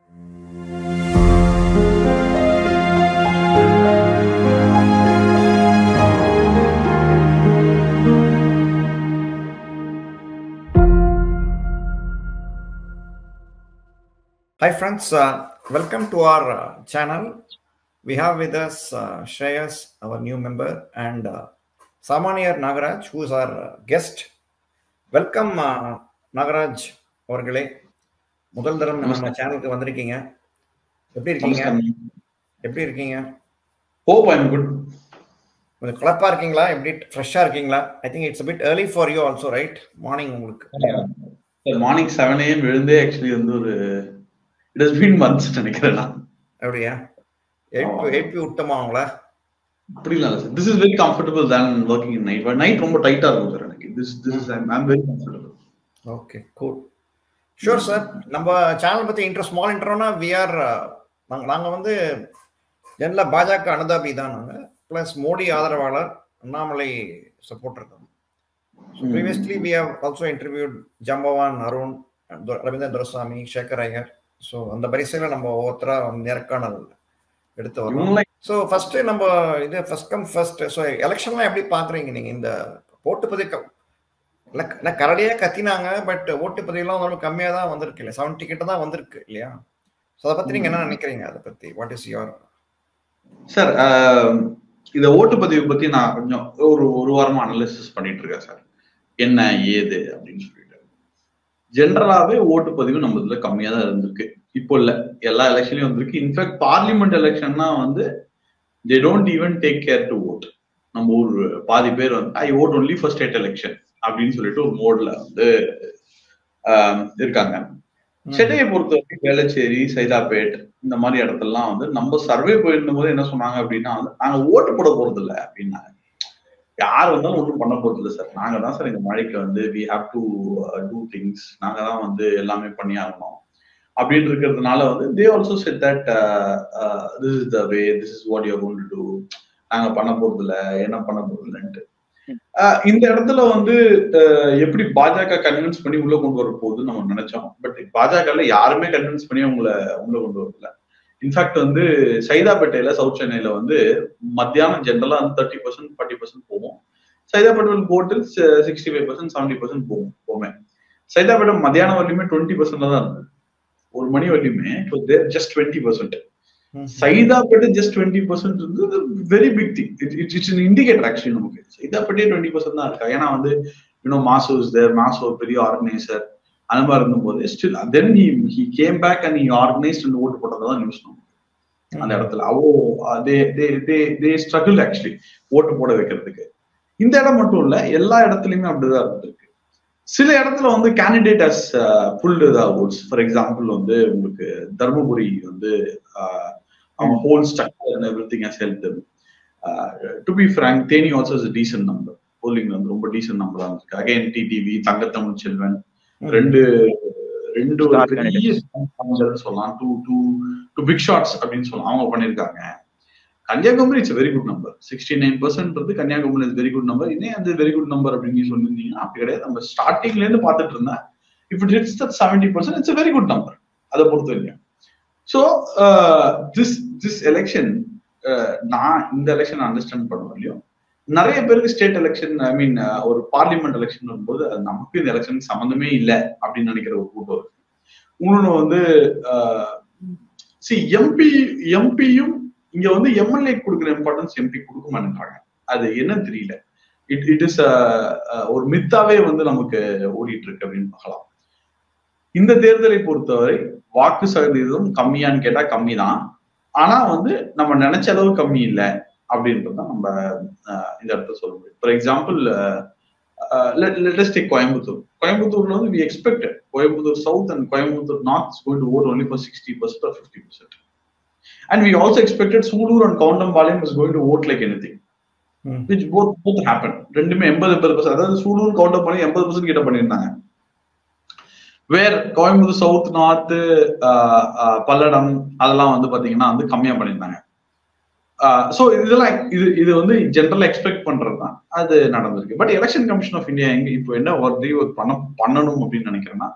Hi, friends. Uh, welcome to our uh, channel. We have with us uh, Shreyas, our new member, and uh, Samaniyar Nagaraj, who is our uh, guest. Welcome Nagaraj அவர்களே முதல் தரம் நம்ம சேனலுக்கு வந்திருக்கீங்க எப்படி இருக்கீங்க எப்படி இருக்கீங்க ஹோப் ஐம் குட் கொஞ்சம் கலப்பா இருக்கீங்களா எப்படி ஃப்ரெஷ்ஷா இருக்கீங்களா I think it's bit early for you also right morning உங்களுக்கு மார்னிங் செவன் ஏஎம் எழுந்தே ஆக்சுவலி வந்து ஒரு இட் ஹஸ் பீன் மந்த்ஸ் நினைக்கிறேன் நான் அப்படியா எழுப்பி எழுப்பி விட்டோமா அவங்கள அப்படி இல்லை sir this is very comfortable then working in night but night ரொம்ப டைட்டா இருக்கும் சார் எனக்கு this this is I'm I'm very comfortable okay cool sure sir நம்ம சேனல் பத்தி இன்ட்ரெஸ்ட் ஸ்மால் இன்ட்ரோனா வி ஆர் நாங்க நாங்க வந்து ஜெனரலாக பாஜக அனுதாபி தான் நாங்க ப்ளஸ் மோடி ஆதரவாளர் அண்ணாமலை சப்போர்ட்டர் தான் previously we have also interviewed ஜம்பவான் அருண் ரவீந்திர துரசாமி சேகர் ஐயர் ஸோ அந்த வரிசையில் நம்ம ஒவ்வொருத்தரா நேர்காணல் எடுத்து வரோம் ஸோ ஃபர்ஸ்ட் நம்ம இது ஃபர்ஸ்ட் கம் ஃபர்ஸ்ட் ஸோ எலெக்ஷன்லாம் எப்படி பாக்குறீங்க நீங்க இந்த ஓட்டுப்பதிவு இல்லை கரடியா கத்தினாங்க பட் ஓட்டுப்பதிவுலாம் ஓரளவு கம்மியாக தான் வந்திருக்கு இல்லையா செவன்டி கிட்ட தான் வந்திருக்கு இல்லையா ஸோ அதை பத்தி நீங்க என்ன நினைக்கிறீங்க அதை பத்தி வாட் இஸ் யுவர் சார் இந்த ஓட்டுப்பதிவு பத்தி நான் கொஞ்சம் ஒரு ஒரு வாரமா அனலிசிஸ் பண்ணிட்டு இருக்கேன் சார் என்ன ஏது அப்படின்னு சொல்லிட்டு ஜென்ரலாவே ஓட்டுப்பதிவு நம்ம இதுல கம்மியா தான் இருந்திருக்கு இப்போ இல்ல எல்லா எலெக்ஷன்லயும் வந்திருக்கு இன்ஃபேக்ட் பார்லிமெண்ட் எலெக்ஷன்னா வந்து they don't even take care to vote நம்ம ஒரு பாதி பேர் வந்து I vote only first state election அப்படின்னு சொல்லிட்டு ஒரு மோட்ல வந்து இருக்காங்க சென்னையை பொறுத்த வரைக்கும் வேளச்சேரி சைதாப்பேட் இந்த மாதிரி இடத்துலலாம் வந்து நம்ம சர்வே போயிருந்த போது என்ன சொன்னாங்க அப்படின்னா வந்து நாங்க ஓட்டு போட போறது இல்லை அப்படின்னாங்க யார் வந்தாலும் ஒன்றும் பண்ண போறது இல்லை சார் நாங்க தான் சார் இந்த மழைக்கு வந்து we have to do things நாங்க தான் வந்து எல்லாமே பண்ணி ஆகணும் அப்படின்னு இருக்கிறதுனால வந்து they also said that this is the way this is what you're going to do நாங்க பண்ண போறது இல்லை என்ன பண்ண போறது இல்லைன்ட்டு இந்த இடத்துல வந்து எப்படி பாஜக கன்வின்ஸ் பண்ணி உள்ள கொண்டு வர போகுதுன்னு நம்ம நினைச்சோம் பட் பாஜகல யாருமே கன்வின்ஸ் பண்ணி உங்களை உள்ள கொண்டு வரல இன்ஃபேக்ட் வந்து சைதாப்பேட்டையில சவுத் சென்னையில வந்து மத்தியானம் ஜென்ரலா வந்து தேர்ட்டி பர்சன்ட் ஃபார்ட்டி பர்சன்ட் போவோம் சைதாப்பேட்டை போட்டு sixty five percent seventy percent போவோம் போமே சைதாப்பேட்டை மத்தியானம் வரலையுமே டுவெண்ட்டி பர்சன்ட்ல தான் இருந்தது ஒரு மணி வரலையுமே just twenty percent Saidapet just twenty percent வந்து very big thing it it's indicator actually நமக்கு சைதாப்பேட்டே டுவெண்ட்டி பர்சன்ட் தான் இருக்கா ஏன்னா வந்து யூனோ மாசு இஸ் தேர் மாசு ஒரு பெரிய ஆர்கனைசர் அந்த மாதிரி இருந்தபோது still then he he came back and he organised and ஓட்டு போட்டதான் நியூஸ் நமக்கு அந்த இடத்துல அவ்வளோ தே தே தே தே ஸ்ட்ரகிள் ஆக்சுவலி ஓட்டு போட வைக்கிறதுக்கு இந்த இடம் மட்டும் இல்ல எல்லா இடத்துலயுமே அப்படிதான் இருந்திருக்கு சில இடத்துல வந்து candidate has pulled the votes for example வந்து உங்களுக்கு தர்மபுரி வந்து அவங்க whole structure and everything has help to be frank Theni also is decent number polling வந்து ரொம்ப டீசன்ட் நம்பரா இருந்திருக்கு அகைன் டிடிவி தங்கத்தமிழ் செல்வன் ரெண்டு ரெண்டு பெரிய சொல்லலாம் two two two big shots அப்படின்னு சொல்லலாம் அவங்க பண்ணிருக்காங்க Kanyakumari it's very good number sixty nine percent வந்து Kanyakumari is very good number இன்னே அந்த வெரி குட் நம்பர் அப்படின்னு சொல்லியிருந்தீங்கன்னா அப்படி கிடையாது நம்ம ஸ்டார்டிங்ல இருந்து பார்த்துட்டு இருந்தேன் if it it's that seventy percent it's very good number அதை பொறுத்த வரைக்கும் ஸோ திஸ் திஸ் எலெக்ஷன் நான் இந்த எலெக்ஷன் அண்டர்ஸ்டாண்ட் பண்ண முடியும் நிறைய பேருக்கு ஸ்டேட் எலெக்ஷன் ஐ மீன் ஒரு பார்லிமெண்ட் எலெக்ஷன் வரும்போது அது நமக்கு இந்த எலெக்ஷன் சம்மந்தமே இல்லை அப்படின்னு நினைக்கிற ஒரு கூட்டம் இருக்கு இன்னொன்று வந்து சி எம்பி எம்பியும் இங்க வந்து எம்எல்ஏ கொடுக்குற இம்பார்ட்டன்ஸ் எம்பி கொடுக்க மாட்டேங்கிறாங்க அது என்னன்னு தெரியல இட் இட் இஸ் ஒரு மித்தாவே வந்து நமக்கு ஓடிட்டு இருக்கு அப்படின்னு பார்க்கலாம் இந்த தேர்தலை பொறுத்தவரை வாக்கு சதவீதம் கம்மியான்னு கேட்டா கம்மி தான் ஆனா வந்து நம்ம நினைச்ச அளவு கம்மி இல்லை அப்படின்றது தான் நம்ம இந்த இடத்துல சொல்ல முடியும் for example let's take Coimbatore கோயம்புத்தூர்ல வந்து we expected Coimbatore south and Coimbatore north is going to vote only for sixty percent or fifty percent and we also expected Sulur and Koundampalayam is going to vote like anything which both both happen ரெண்டுமே எண்பது எண்பது percent அதாவது சூலூர் கவுண்டம்பாளையம் எண்பது percent கிட்ட பண்ணியிருந்தாங்க where Coimbatore south north Palladam அதெல்லாம் வந்து பாத்தீங்கன்னா வந்து கம்மியா பண்ணியிருந்தாங்க ஸோ இதெல்லாம் இது இது வந்து ஜென்ரலா எக்ஸ்பெக்ட் பண்றது தான் அது நடந்திருக்கு but election commission of India எங்க இப்போ என்ன ஒர்க் ஒர்க் பண்ண பண்ணணும் அப்படின்னு நினைக்கிறேன்னா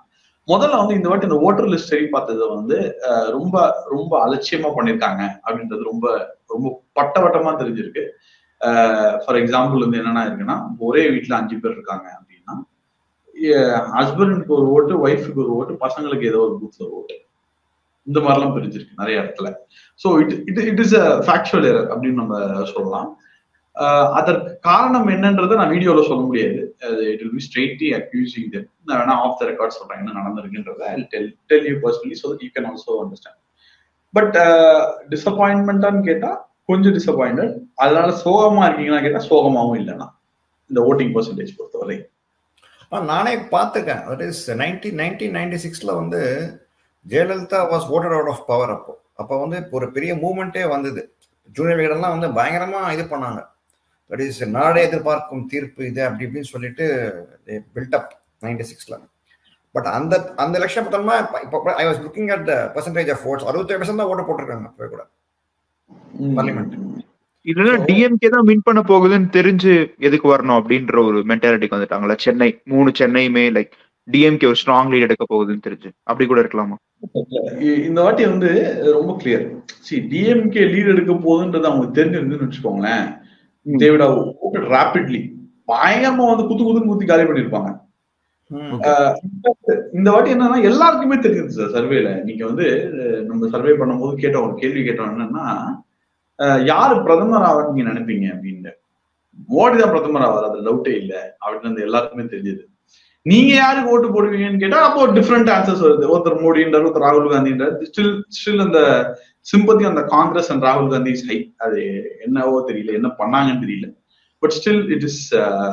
முதல்ல வந்து இந்த வாட்டி இந்த ஓட்டர் லிஸ்ட் சரி பார்த்ததை வந்து அஹ், ரொம்ப ரொம்ப அலட்சியமா பண்ணிருக்காங்க அப்படின்றது ரொம்ப ரொம்ப பட்டவட்டமா தெரிஞ்சிருக்கு ஃபார் எக்ஸாம்பிள் வந்து என்னென்ன இருக்குன்னா ஒரே வீட்டுல அஞ்சு பேர் இருக்காங்க அப்படின்னா ஹஸ்பண்டுக்கு ஒரு ஓட்டு ஒய்ஃபுக்கு ஒரு ஓட்டு பசங்களுக்கு ஏதோ ஒரு பூத்ல ஒரு ஓட்டு இந்த மாதிரிலாம் பிரிஞ்சிருக்கு நிறைய இடத்துல so it it it is a factual error அப்படின்னு நம்ம சொல்லலாம் ஆஹ் அதற்கு காரணம் என்னன்றதை நான் வீடியோல சொல்ல முடியாது அது it will be straightly accusing them நான் வேணா ஆஃப் த ரெக்கார்ட் சொல்றேன் என்ன நடந்திருக்குன்றத I tell tell you personally so you can also understand but டிசப்பாயின்மெண்டான்னு கேட்டா கொஞ்சம் டிசப்பாயிண்டட் அதனால சோகமா இருக்கீங்களா கேட்டா சோகமாவும் இல்லைன்னா இந்த ஓட்டிங் பர்சன்டேஜ் பொறுத்தவரை ஆ, நானே பார்த்துருக்கேன் that is nineteen nineteen ninety சிக்ஸில் வந்து Jayalalithaa was voted out of power அப்போ அப்போ வந்து ஒரு பெரிய மூமெண்ட்டே வந்தது ஜூனியர் லீடர்லாம் வந்து பயங்கரமாக இது பண்ணாங்க தட் இஸ் நாடே எதிர்பார்க்கும் தீர்ப்பு இது அப்படி இப்படின்னு சொல்லிட்டு பில்டப் நைன்டி சிக்ஸில் பட் அந்த அந்த எலெக்ஷன் பார்த்தோம்னா இப்போ I was looking at the percentage of votes அறுபத்தேழு பர்சன்ட் தான் ஓட்டு போட்டிருக்காங்க அப்போ கூட பார்லிமெண்ட் இல்லைன்னா So- டிஎம்கே தான் வின் பண்ண போகுதுன்னு தெரிஞ்சு எதுக்கு வரணும் அப்படின்ற ஒரு மென்டாலிட்டிக்கு வந்துட்டாங்களா சென்னை மூணு சென்னையுமே லைக் டிஎம்கே ஒரு ஸ்ட்ராங் லீட் எடுக்க போகுதுன்னு தெரிஞ்சு அப்படி கூட இருக்கலாமா இ- இந்த வாட்டி வந்து ரொம்ப கிளியர் சி டிஎம்கே லீட் எடுக்க போகுதுன்றது அவங்களுக்கு தெரிஞ்சிருந்துன்னு வச்சுக்கோங்களேன் ம். தேவிட ஓட்டட் ராபிட்லி பயங்கரமா வந்து குத்து குத்துன்னு குத்தி காலி பண்ணிருப்பாங்க ஆஹ் இந்த வாட்டி என்னன்னா எல்லாருக்குமே தெரிஞ்சது சார் சர்வேல நீங்க வந்து அஹ், நம்ம சர்வே பண்ணும்போது கேட்ட ஒரு கேள்வி கேட்டோம் என்னன்னா அஹ், யாரு பிரதமர் ஆவார் நீங்க நினைப்பீங்க அப்படின்னு மோடி தான் பிரதமர் ஆவார் அது டவுட்டே இல்ல அப்படின்னு எல்லாருக்குமே தெரிஞ்சது நீங்க யாருக்கு ஓட்டு போடுவீங்கன்னு கேட்டா அப்போ டிஃப்ரெண்ட் ஆன்சர்ஸ் வருது ஒருத்தர் மோடின்றார் ஒருத்தர் ராகுல் காந்தின்றார் ஸ்டில் ஸ்டில் அந்த சிம்பத்தி அந்த காங்கிரஸ் அண்ட் ராகுல் காந்தி ஹை அது என்னவோ தெரியல என்ன பண்ணாங்கன்னு தெரியல but still it is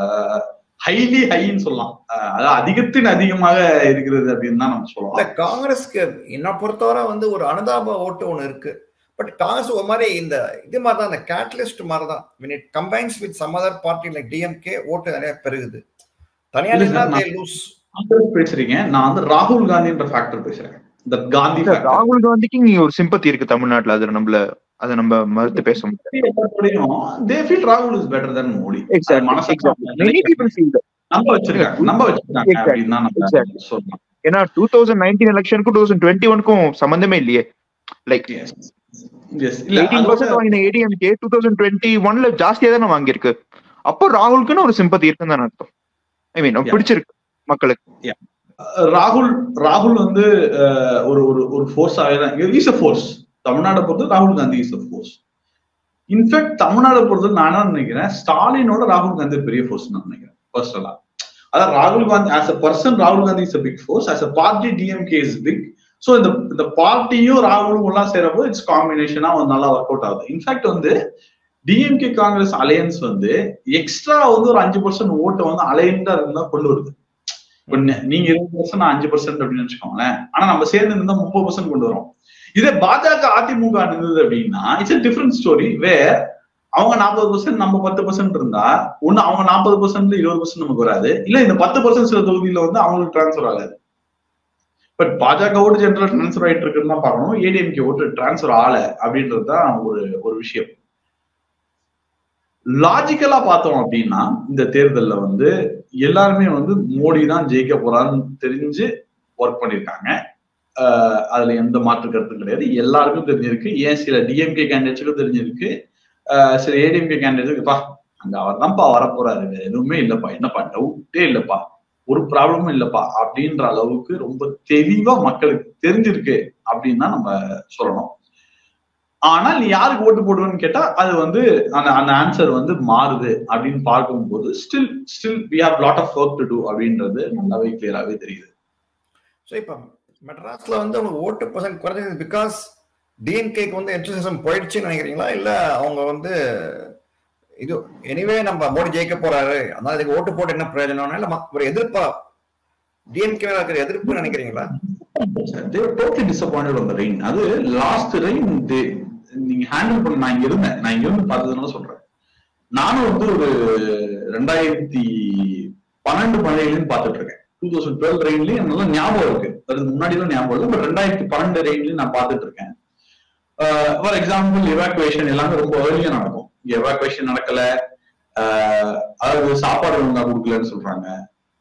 highly ஹைன்னு சொல்லலாம் அஹ் அதாவது அதிகத்தின் அதிகமாக இருக்கிறது அப்படின்னு தான் நம்ம இல்ல சொல்லலாம் காங்கிரஸ்க்கு என்ன பொறுத்தவரை வந்து ஒரு அனுதாப ஓட்டு ஒன்று இருக்கு பட் காங்கிரஸ் ஒரு மாதிரி இந்த இது மாதிரி தான் இந்த கேட்டலிஸ்ட் மாதிரி தான் when it combines with some other party like DMK ஓட்டு நிறைய பெருகுது தனியா இல்ல நின்னா சார், they lose காங்கிரஸ் பேசுறீங்க நான் வந்து ராகுல் காந்தின்ற ஃபேக்டர் பேசுறேன் இந்த காந்தி இல்ல, factor. ராகுல் காந்திக்கு நீங்க ஒரு சிம்பத்தி இருக்கு தமிழ்நாட்டுல அது நம்மள அதை நம்ம மறுத்து பேச முடியாது எல்லாத்தோடையும் they feel ராகுல் இஸ் பெட்டர் than மோடி அது மனசாட்சி மெனி பீப்புள் ஃபீல் நம்ப வச்சிருக்காங்க நம்ப வச்சிருக்காங்க Exactly. அப்படின்னு தான் நம்ம Exactly. சொல்லலாம் ஏன்னா டூ தௌசண்ட் நைன்டீன் எலெக்ஷனுக்கும் டூ தௌசண்ட் டுவெண்ட்டி ஒன்க்கும் சம்பந்தமே இல்லையே லைக் Yes. Yes. இல்ல எயிட்டீன் அதோட பர்சன்ட் வாங்கின ஏடிஎம்கே டூ தௌசண்ட் டுவெண்ட்டி ஒன்ல ஜாஸ்தியா தானே வாங்கியிருக்கு அப்போ ராகுலுக்குன்னு ஒரு சிம்பத்தி இருக்குன்னு தான் அர்த்தம் ஐ மீன் Yeah. பிடிச்சிருக்கு மக்களுக்கு ராகுல் ராகுல் வந்து அஹ், ஒரு ஒரு ஒரு ஃபோர்ஸ் ஆகிதான் இஸ் அ ஃபோர்ஸ் தமிழ்நாடை பொறுத்து ராகுல் Gandhi is a force in fact தமிழ்நாடை பொறுத்து நான் என்ன நினைக்கிறேன் ஸ்டாலினோட ராகுல் காந்தி பெரிய ஃபோர்ஸ் நான் நினைக்கிறேன் பர்சனலா அதான் ராகுல் காந்தி ஆஸ் அ பர்சன் ராகுல் Gandhi is a big force as a party DMK is big so இந்த இந்த பார்ட்டியும் ராகுலும் எல்லாம் சேரப்போ இட்ஸ் காம்பினேஷனா வந்து நல்லா ஒர்க் அவுட் ஆகுது இன்ஃபேக்ட் வந்து டிஎம்கே காங்கிரஸ் அலையன்ஸ் வந்து எக்ஸ்ட்ரா வந்து ஒரு அஞ்சு பர்சன்ட் ஓட்டை வந்து அலையண்டா இருந்தா கொண்டு வருது இப்ப நீ- நீங்க இருபது பர்சன்ட் அஞ்சு பர்சன்ட் அப்படின்னு வச்சுக்கோங்களேன் ஆனா நம்ம சேர்ந்து இருந்தா முப்பது பர்சன்ட் கொண்டு வரோம் இதே பாஜக அதிமுக இருந்தது அப்படின்னா இட்ஸ் டிஃபரெண்ட் ஸ்டோரி வேர் அவங்க நாற்பது பர்சன்ட் நம்ம பத்து பர்சன்ட் இருந்தா ஒண்ணு அவங்க நாற்பது பர்சன்ட் இருபது பர்சன்ட் நமக்கு வராது இல்ல இந்த பத்து பர்சன்ட் சில தொகுதியில வந்து அவங்களுக்கு டிரான்ஸ்ஃபர் ஆகாது பட் பாஜக ஓட்டு ஜெனரல் டிரான்ஸ்ஃபர் ஆயிட்டு இருக்குன்னு தான் பார்க்கணும் ஏடிஎம்கே ஓட்டு டிரான்ஸ்ஃபர் ஆகல அப்படின்றது தான் ஒரு ஒரு விஷயம் லாஜிக்கலா பார்த்தோம் அப்படின்னா இந்த தேர்தல்ல வந்து எல்லாருமே வந்து மோடி தான் ஜெயிக்க போறான்னு தெரிஞ்சு ஒர்க் பண்ணிருக்காங்க ஆஹ் அதுல எந்த மாற்று கருத்தும் கிடையாது எல்லாருக்கும் தெரிஞ்சிருக்கு ஏன் சில டிஎம்கே கேண்டிடேட்ஸுக்கும் தெரிஞ்சிருக்கு ஆஹ் சில ஏடிஎம்கே கேண்டிடேட்ஸுக்கு பா அங்க அவர் தான்ப்பா வரப்போறாரு வேற எதுவுமே இல்லப்பா என்னப்பா டவுட்டே இல்லப்பா ஒரு ப்ராப்ளமும் இல்லப்பா அப்படின்ற அளவுக்கு ரொம்ப தெளிவா மக்களுக்கு தெரிஞ்சிருக்கு அப்படின்னு தான் நம்ம சொல்லணும் ஆனால் நீ யாருக்கு ஓட்டு போடுவேன்னு கேட்டா அது வந்து அந்த அந்த ஆன்சர் வந்து மாறுது அப்படின்னு பார்க்கும்போது still still we have lot of work to do அப்படின்றது நல்லாவே கிளியராகவே தெரியுது ஸோ இப்போ மெட்ராஸ்ல வந்து அவங்க ஓட்டு பர்சன்ட் குறைஞ்சது பிகாஸ் டிஎன்கேக்கு வந்து என்டூசிசம் போயிடுச்சுன்னு நினைக்கிறீங்களா இல்ல அவங்க வந்து இது எனிவே நம்ம மோடி ஜெயிக்க போறாரு அதனால இதுக்கு ஓட்டு போட்டு என்ன பிரயோஜனம் இல்ல ம- ஒரு எதிர்ப்பா டிஎன்கே இருக்கிற எதிர்ப்பு நினைக்கிறீங்களா டோட்டலி டிசப்பாயிண்டட் அந்த ரெயின் அது லாஸ்ட் ரெயின் நீங்க ஹேண்டில் பண்ண நான் இங்க இருந்தேன் நான் இங்க இருந்து பார்த்ததுனால சொல்றேன் நானும் வந்து ஒரு ரெண்டாயிரத்தி பன்னெண்டு மழையிலும் பார்த்துட்டு இருக்கேன் டூ தௌசண்ட் டுவெல் ரெயின்லயும் எனக்கு நல்லா ஞாபகம் இருக்கு அதுக்கு முன்னாடி தான் ஞாபகம் இல்லை பட் ரெண்டாயிரத்தி பன்னெண்டு ரெயின்லயும் நான் பார்த்துட்டு இருக்கேன் ஃபார் எக்ஸாம்பிள் எவாக்குவேஷன் எல்லாமே ரொம்ப ஏர்லியா நடக்கும் இங்க எவாக்குவேஷன் நடக்கல ஆஹ் அதாவது சாப்பாடு ஒழுங்கா கொடுக்கலன்னு சொல்றாங்க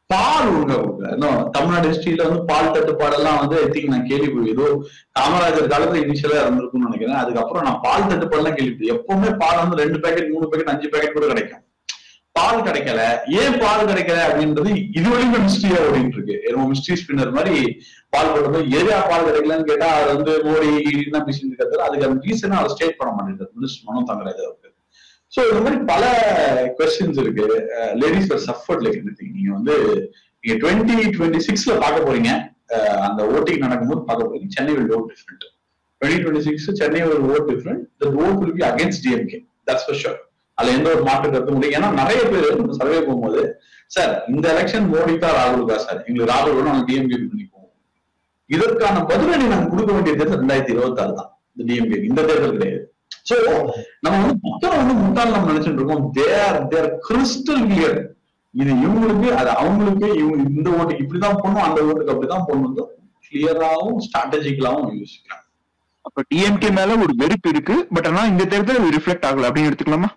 பால் ஒழுங்கா கொடுக்கல இன்னும் தமிழ்நாடு ஹிஸ்டரியில வந்து பால் தட்டுப்பாடெல்லாம் வந்து ஐ திங்க் நான் கேள்வி ஏதோ காமராஜர் காலத்துல இனிஷியலா இருந்திருக்கும்னு நினைக்கிறேன் அதுக்கப்புறம் நான் பால் தட்டுப்பாடுலாம் கேள்வி எப்பவுமே பால் வந்து ரெண்டு பேக்கெட் மூணு பேக்கெட் அஞ்சு பேக்கெட் கூட கிடைக்கும் பால் கிடைக்கல ஏன் பால் கிடைக்கல அப்படின்றது இது வரைக்கும் மிஸ்ட்ரியா ஓடிட்டு இருக்கு என்னமோ மிஸ்ட்ரி ஸ்பின்னர் மாதிரி பால் போடுறது எதா பால் கிடைக்கலன்னு கேட்டா அது வந்து மோடி என்ன மிஷின் இருக்கிறது அதுக்கு அந்த ரீசன் அவர் ஸ்டேட் பண்ண மாட்டேங்குது மினிஸ்டர் மனோ தங்கராஜ் அவருக்கு சோ இந்த மாதிரி பல கொஸ்டின்ஸ் இருக்கு ladies are suffered like anything நீங்க வந்து நீங்க டுவெண்ட்டி டுவெண்ட்டி சிக்ஸ்ல பார்க்க போறீங்க அஹ் அந்த ஓட்டிங் நடக்கும்போது பார்க்க போறீங்க Chennai will vote different twenty twenty six Chennai will vote different the vote will be against DMK that's for sure அதுல எந்த ஒரு மாற்று கருத்து முடியும் ஏன்னா நிறைய பேர் நம்ம சர்வே போகும்போது சார் இந்த எலெக்ஷன் மோடிக்கா ராகுலுக்கா சார் எங்களுக்கு ராகுல் வேணும் நாங்க டிஎம்கே பண்ணி போவோம் இதற்கான பதிலடி நாங்க கொடுக்க வேண்டிய தேர்தல் ரெண்டாயிரத்தி இருபத்தி ஆறு தான் இந்த டிஎம்கே இந்த தேர்தல் கிடையாது சோ நம்ம வந்து மக்கள் வந்து முட்டாள் நம்ம நினைச்சிட்டு இருக்கோம் தேர் தேர் கிறிஸ்டல் கிளியர் இது இவங்களுக்கு அது அவங்களுக்கு இவங்க இந்த ஓட்டுக்கு இப்படிதான் போடணும் அந்த ஓட்டுக்கு அப்படிதான் போடணும் கிளியராகவும் ஸ்ட்ராட்டஜிக்கலாவும் யோசிக்கிறாங்க அப்ப டிஎம்கே மேல ஒரு வெறுப்பு இருக்கு பட் ஆனா இந்த தேர்தல் ரிஃப்ளெக்ட் ஆகல அப்படின்னு எடுத்துக்கலாமா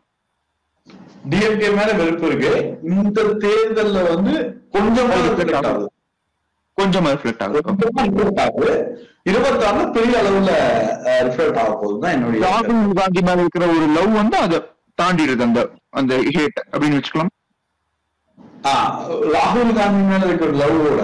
டிஎம்கே மேல வெறுப்பு இருக்கு இந்த தேர்தல்ல வந்து கொஞ்சமா reflect ஆகுது கொஞ்சமா ரிஃப்ளெக்ட் ஆகுது கொஞ்சமா reflect ஆகுது இருபத்தாறுல பெரிய அளவுல ரிஃப்ளெக்ட் ஆக போகுதுதான் என்னுடைய ராகுல் காந்தி மேல இருக்கிற ஒரு லவ் வந்து அதை தாண்டிடுது அந்த அந்த ஹேட் அப்படின்னு வச்சுக்கலாம் ஆ, ராகுல் காந்தி மேல இருக்கிற லவ்வோட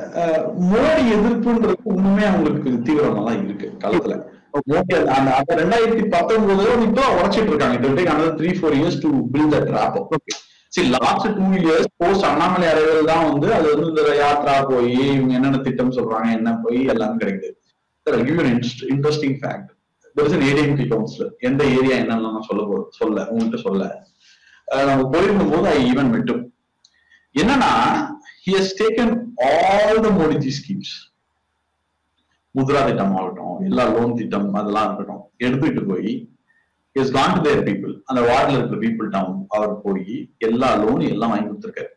மோடி எதிர்ப்புன்றது இன்னுமே அவங்களுக்கு தீவிரமா தான் இருக்கு களத்துல மோடி அந்த- அந்த அந்த ரெண்டாயிரத்தி பத்தொன்பதுல வந்து இப்போ உழைச்சிட்டு இருக்காங்க இது take another three four years to build that drop சரி last two years post Annamalai அறைகள் தான் வந்து அது வந்து இந்த யாத்ரா போய் இவங்க என்னென்ன திட்டம் சொல்றாங்க என்ன போய் எல்லாமே கிடைக்குது interesting fact there is an ADMK counselor எந்த ஏரியா என்னன்னு நான் சொல்ல போ- சொல்ல உங்ககிட்ட சொல்ல அஹ் நம்ம போயிருக்கும் போது ஐ ஈவன் மெட்டும் என்னன்னா he has taken all the Modiji schemes Mudra திட்டம் ஆகட்டும் எல்லா லோன் திட்டம் அதெல்லாம் இருக்கட்டும் எடுத்துட்டு போய் is gone to their people அந்த வார்டில் இருக்கிற பீப்புள் டவுன் அவர் போய் எல்லா லோன் எல்லாம் வாங்கி கொடுத்துருக்காரு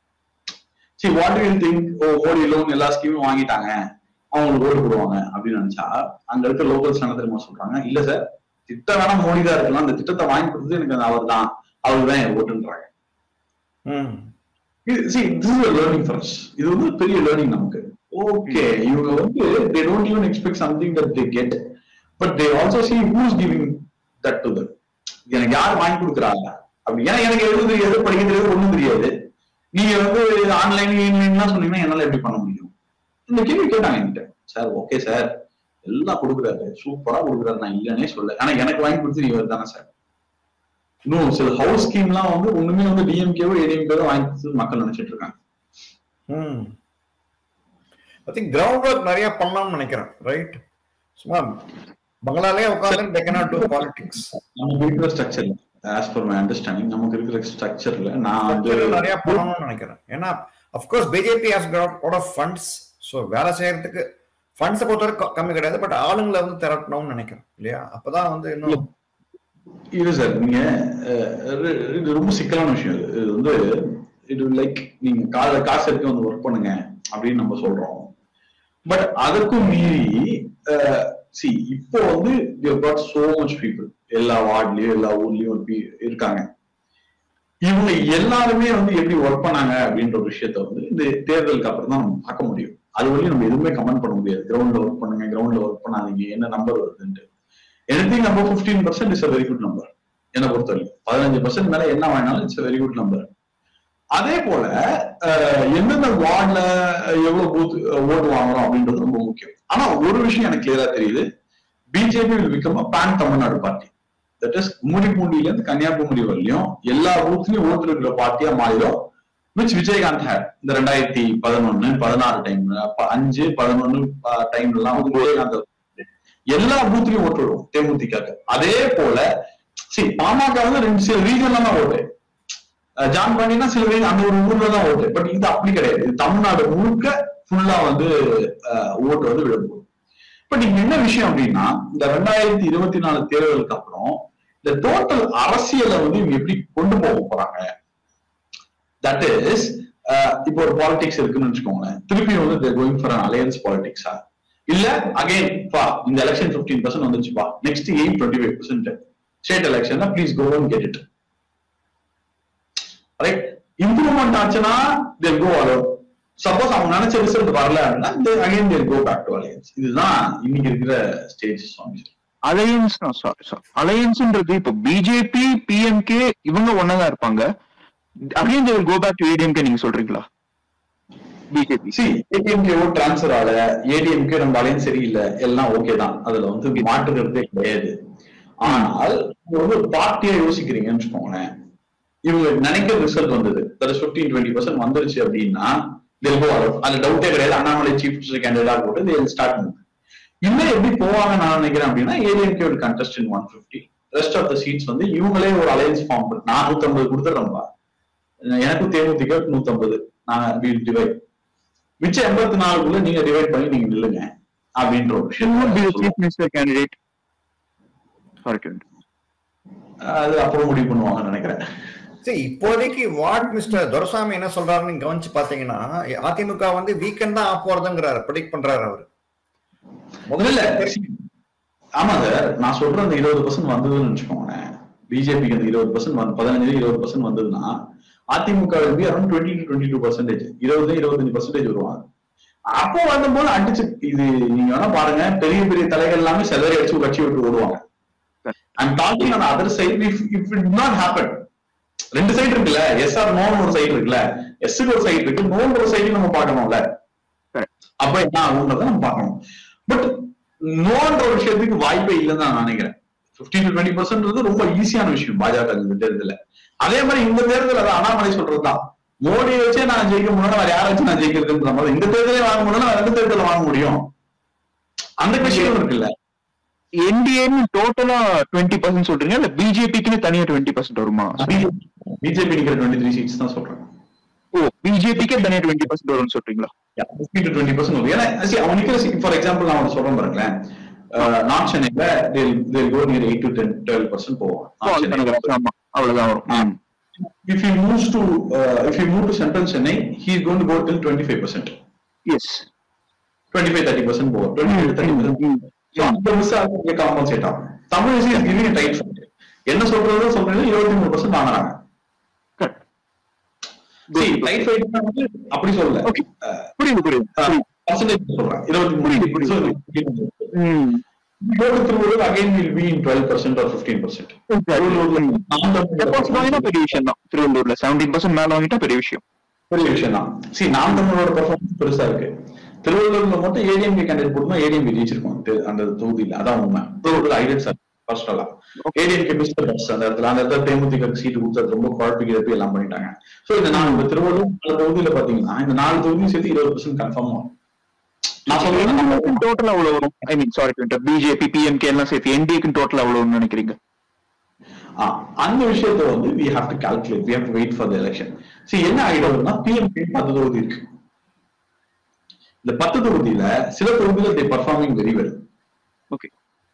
see what you think oh Modi loan எல்லா ஸ்கீமும் வாங்கிட்டாங்க அவங்களுக்கு ஓட்டு போடுவாங்க அப்படின்னு நினைச்சா அங்க இருக்க லோக்கல்ஸ் என்ன தெரியுமா சொல்றாங்க இல்ல சார் திட்டம் வேணா மோடி தான் இருக்கலாம் அந்த திட்டத்தை வாங்கி கொடுத்தது எனக்கு அவர் தான் அவருக்கு தான் என் ஓட்டுன்றாங்க ம் see this is a learning for us இது வந்து ஒரு பெரிய லேர்னிங் நமக்கு ஓகே இவங்க வந்து they don't even expect something that they get but they also see who is giving that to them எனக்கு யார் வாங்கி கொடுக்குறாங்க அப்படி ஏன்னா எனக்கு எழுத தெரியாது படிக்க தெரியாது ஒண்ணும் தெரியாது நீங்க வந்து ஆன்லைன் ஆன்லைன்லாம் சொன்னீங்கன்னா என்னால எப்படி பண்ண முடியும் இந்த கேள்வி கேட்டாங்க என்கிட்ட சார் ஓகே சார் எல்லாம் கொடுக்குறாரு சூப்பரா கொடுக்குறாரு நான் இல்லைன்னே சொல்ல ஆனா எனக்கு வாங்கி கொடுத்து இவர் தானே சார் இன்னும் சில ஹவுஸ் ஸ்கீம்லாம் வந்து ஒண்ணுமே வந்து டிஎம்கேவோ ஏடிஎம்கேவோ வாங்கி கொடுத்து மக்கள் நினைச்சிட்டு இருக்காங்க ம் ஐ திங்க் கிரவுண்ட் ஒர்க் நிறைய பண்ணலாம்னு நினைக்கிறேன் ரைட் சும்மா பங்களாலே உட்காந்து they cannot do politics நமக்கு இருக்கிற ஸ்ட்ரக்சர்ல ஆஸ் பர் மை அண்டர்ஸ்டாண்டிங் நமக்கு இருக்கிற ஸ்ட்ரக்சர்ல நான் வந்து Structure நிறைய பண்ணணும்னு நினைக்கிறேன் ஏன்னா of course BJP has lot of funds so வேலை செய்யறதுக்கு ஃபண்ட்ஸை பொறுத்தவரை க- கம்மி கிடையாது பட் ஆளுங்களை வந்து திரட்டணும்னு நினைக்கிறேன் இல்லையா அப்பதான் வந்து இன்னும் இது சார் நீங்க அஹ், இது- இது ரொம்ப சிக்கலான விஷயம் இது இது வந்து இது லைக் நீங்க கால காசு எடுத்து வந்து ஒர்க் பண்ணுங்க அப்படின்னு நம்ம சொல்றோம் பட் அதுக்கும் மீறி சி இப்போ வந்து காட் சோ மச் பீப்புள் எல்லா வார்ட்லயும் எல்லா ஊர்லயும் ஒரு pe- இருக்காங்க இவங்க எல்லாருமே வந்து எப்படி ஒர்க் பண்ணாங்க அப்படின்ற ஒரு விஷயத்த வந்து இந்த தேர்தலுக்கு அப்புறம் தான் நம்ம பார்க்க முடியும் அது வரையும் நம்ம எதுவுமே கமெண்ட் பண்ண முடியாது கிரவுண்ட்ல ஒர்க் பண்ணுங்க கிரவுண்ட்ல ஒர்க் பண்ணாதீங்க என்ன நம்பர் வருதுன்ட்டு anything number fifteen percent is a very good number என்னை பொறுத்தவரைக்கும் பதினஞ்சு பர்சன்ட் மேல என்ன வேணாலும் இட்ஸ் வெரி குட் நம்பர் அதே போல அஹ், எந்தெந்த வார்ட்ல எவ்வளவு பூத் ஓட்டு வாங்குறோம் அப்படின்றது ரொம்ப முக்கியம் ஆனா ஒரு விஷயம் எனக்கு கிளியரா தெரியுது BJP will become a pan Tamil Nadu party that is கும்மிடிப்பூண்டியில இருந்து கன்னியாகுமரி வரலையும் எல்லா பூத்லயும் ஓட்டு இருக்கிற பார்ட்டியா மாறிடும் விச் விஜயகாந்த் ஹேட் இந்த ரெண்டாயிரத்தி பதினொன்னு பதினாறு டைம்ல அஞ்சு பதினொன்னு டைம்ல எல்லாம் வந்து விஜயகாந்த் எல்லா பூத்லயும் ஓட்டு விடும் தேமுதிக அதே போல சரி பாமக வந்து ரெண்டு சில ரீஜன்ல தான் ஓட்டு அஹ் ஜான் பாண்டினா சில region- அந்த ஒரு ஊர்ல தான் ஓட்டு பட் இது அப்படி கிடையாது இது தமிழ்நாடு முழுக்க ஃபுல்லா வந்து அஹ், ஓட்டு வந்து விட போகுது பட் இங்க என்ன விஷயம் அப்படின்னா இந்த ரெண்டாயிரத்தி இருபத்தி நாலு தேர்தலுக்கு அப்புறம் இந்த டோட்டல் அரசியலை வந்து இவங்க எப்படி கொண்டு போக போறாங்க தட் இஸ் இப்போ ஒரு பாலிடிக்ஸ் இருக்குன்னு வச்சுக்கோங்களேன் திருப்பி வந்து கோயிங் ஃபார் அலையன்ஸ் பாலிடிக்ஸா இல்ல அகைன் பா இந்த எலெக்ஷன் 15% பர்சன்ட் வந்துச்சுப்பா next eight twenty five percent state election please go and get it right improvement ஆச்சுன்னா தேல் கோ அலோ சப்போஸ் அவங்க நினைச்ச ரிசல்ட் வரல அப்படின்னா again they go back to alliance இதுதான் இன்னைக்கு இருக்கிற ஸ்டேஜ் சுவாமி அலையன்ஸ் சாரி சாரி அலையன்ஸ்ன்றது இப்போ பிஜேபி பிஎம்கே இவங்க ஒன்னதான் இருப்பாங்க again they go back to ADMK நீங்க சொல்றீங்களா BJP see ADMK vote transfer ஆல ஏடிஎம்கே நம்ம அலையன்ஸ் சரியில்லை எல்லாம் ஓகே தான் அதுல வந்து மாற்றுக்கிறதே கிடையாது ஆனால் நீங்க வந்து ஒரு பார்ட்டியா யோசிக்கிறீங்கன்னு வச்சுக்கோங்களேன் இவங்க நினைக்கிற ரிசல்ட் வந்தது that is fifteen twenty percent வந்துருச்சு அப்படின்னா they'll go out. அதுல டவுட்டே கிடையாது அண்ணாமலை சீஃப் மினிஸ்டர் கேண்டிடேட்டா போட்டு they will start move. இன்னும் எப்படி போவாங்க நான் நினைக்கிறேன் அப்படின்னா ஏடிஎம்கே ஒரு contest in one fifty rest of the seats வந்து இவங்களே ஒரு அலையன்ஸ் ஃபார்ம் பண்ணி நான் நூத்தம்பது கொடுத்துட்றேன்பா எனக்கு தேமுதிக நூத்தம்பது நான் டிவைட் மிச்சம் எண்பத்தி நாலுக்குள்ள நீங்க டிவைட் பண்ணி நீங்க நில்லுங்க அப்படின்ற ஒரு விஷயம் சீஃப் மினிஸ்டர் கேண்டிடேட் சாரி அது அப்புறம் முடிவு பண்ணுவாங்கன்னு நினைக்கிறேன் சரி இப்போதைக்கு வாட் மிஸ்டர் துரசாமி என்ன சொல்றாருன்னு நீங்க கவனிச்சு பாத்தீங்கன்னா அதிமுக வந்து வீக்கெண்ட் தான் ஆப் போறதுங்கிறாரு ப்ரெடிக்ட் பண்றாரு அவரு முதல்ல ஆமா சார் நான் சொல்ற அந்த இருபது பர்சன்ட் வந்ததுன்னு வச்சுக்கோங்களேன் பிஜேபிக்கு அந்த இருபது பர்சன்ட் பதினஞ்சு இருபது பர்சன்ட் வந்ததுன்னா அதிமுக be around twenty to twenty two percentage இருபது இருபத்தஞ்சு பர்சன்டேஜ் வருவாங்க அப்போ வந்தபோது அடிச்சு இது நீங்க வேணா பாருங்க பெரிய பெரிய தலைகள் எல்லாமே செதறி அடிச்சு கட்சி விட்டு ஓடுவாங்க and talking on other side if if it not happen ரெண்டு சைடு இருக்குல்ல எஸ் ஆர் நோன் ஒரு சைடு இருக்குல்ல எஸ்க்கு ஒரு சைடு இருக்கு நோன் ஒரு சைடு நம்ம பார்க்கணும்ல அப்ப என்ன ஆகுன்றத நம்ம பார்க்கணும் பட் நோன்ற ஒரு விஷயத்துக்கு வாய்ப்பே இல்லைன்னு நான் நினைக்கிறேன் பிப்டீன் டு டுவெண்ட்டி பர்சன்ட் ரொம்ப ஈஸியான விஷயம் பாஜக இந்த தேர்தல அதே மாதிரி இந்த தேர்தல் அது அண்ணாமலை சொல்றதுதான் மோடி வச்சே நான் ஜெயிக்க முடியும் வேற யாரை வச்சு நான் ஜெயிக்கிறதுன்ற மாதிரி இந்த தேர்தலே வாங்க முடியும் ரெண்டு தேர்தல வாங்க முடியும் அந்த விஷயம் இருக்குல்ல என்டிஏன்னு டோட்டலா டுவெண்ட்டி பர்சன்ட் சொல்றீங்க இல்ல பிஜேபிக்குன்னு தனியா டுவெண்ட்டி பர்சன்ட் வருமா பிஜேபி நிக்கிற டுவெண்ட்டி த்ரீ சீட்ஸ் தான் சொல்றேன் ஓ பிஜேபிக்கே தனியா டுவெண்ட்டி பர்சன்ட் வரும்னு சொல்றீங்களா ஃபிஃப்டி டு டுவெண்ட்டி பர்சன்ட் வரும் ஏன்னா see, அவன் நிக்கிற ஃபார் எக்ஸாம்பிள் நான் அவன் சொல்றேன் பாருங்களேன் நார்த் சென்னையில they'll go near eight to ten twelve percent போவான் North சென்னை. ஆமா அவ்வளவுதான் வரும் ம். if he moves to uh, if he move to central chennai he is going to go till 25 percent Yes. 25 30 percent போகும் 25 30 percent ம். so அந்த miss ஆகுது compensate ஆகும் Tamil is giving tight fund என்ன சொல்றது சொல்றது இருபத்தி மூணு பர்சன்ட் வாங்குறாங்க Correct. See, tight fight னா வந்து அப்படி சொல்லல Okay. புரியுது புரியுது புரியுது. பர்சன்டேஜ் சொல்றேன் இருபத்தி புரியுது, மூணு புரியுது. ம். Tiruvallur again will be in twelve percent or fifteen percent திருவள்ளூர்ல ம். Deposit வாங்கினா பெரிய விஷயம் தான் திருவள்ளூர்ல செவன்டீன் பர்சன்ட் மேல வாங்கிட்டா பெரிய விஷயம் பெரிய விஷயம் தான் சி நாம் தமிழோட பர்ஃபார்மன்ஸ் பெருசா இருக்கு திருவள்ளூர்ல மட்டும் ஏடிஎம்கே கேண்டிடேட் போட்டுமா ஏடிஎம்கே ஜெயிச்சிருக்கோம் தெ- அந்த தொகுதியில அதான் உண்மை திருவள்ளூர் ஐடெட் சார் ஃபர்ஸ்ட் எல்லாம் ஏடிஎம்கே மிஸ்டர் பஸ் அந்த இடத்துல அந்த இடத்துல தேமுதிக சீட்டு கொடுத்தது ரொம்ப குழப்பி கிழப்பி எல்லாம் பண்ணிட்டாங்க சோ இந்த நாலு இந்த திருவள்ளூர் நாலு தொகுதியில பாத்தீங்கன்னா இந்த நாலு தொகுதியும் சேர்த்து இருபது பர்சன்ட் கன்ஃபார்ம் வரும் நான் சொல்றேன் டோட்டல் அவ்வளவு வரும் I mean sorry BJP PMK எல்லாம் சேர்த்து என்டிஏக்கு டோட்டல் அவ்வளவு நினைக்கிறீங்க ஆ, அந்த விஷயத்தை வந்து we have to calculate we have to wait for the election see என்ன ஆயிடும்னா பிஎம்பி பத்து தொகுதி இருக்கு இந்த பத்து தொகுதியில சில தொகுதியில they performing very well okay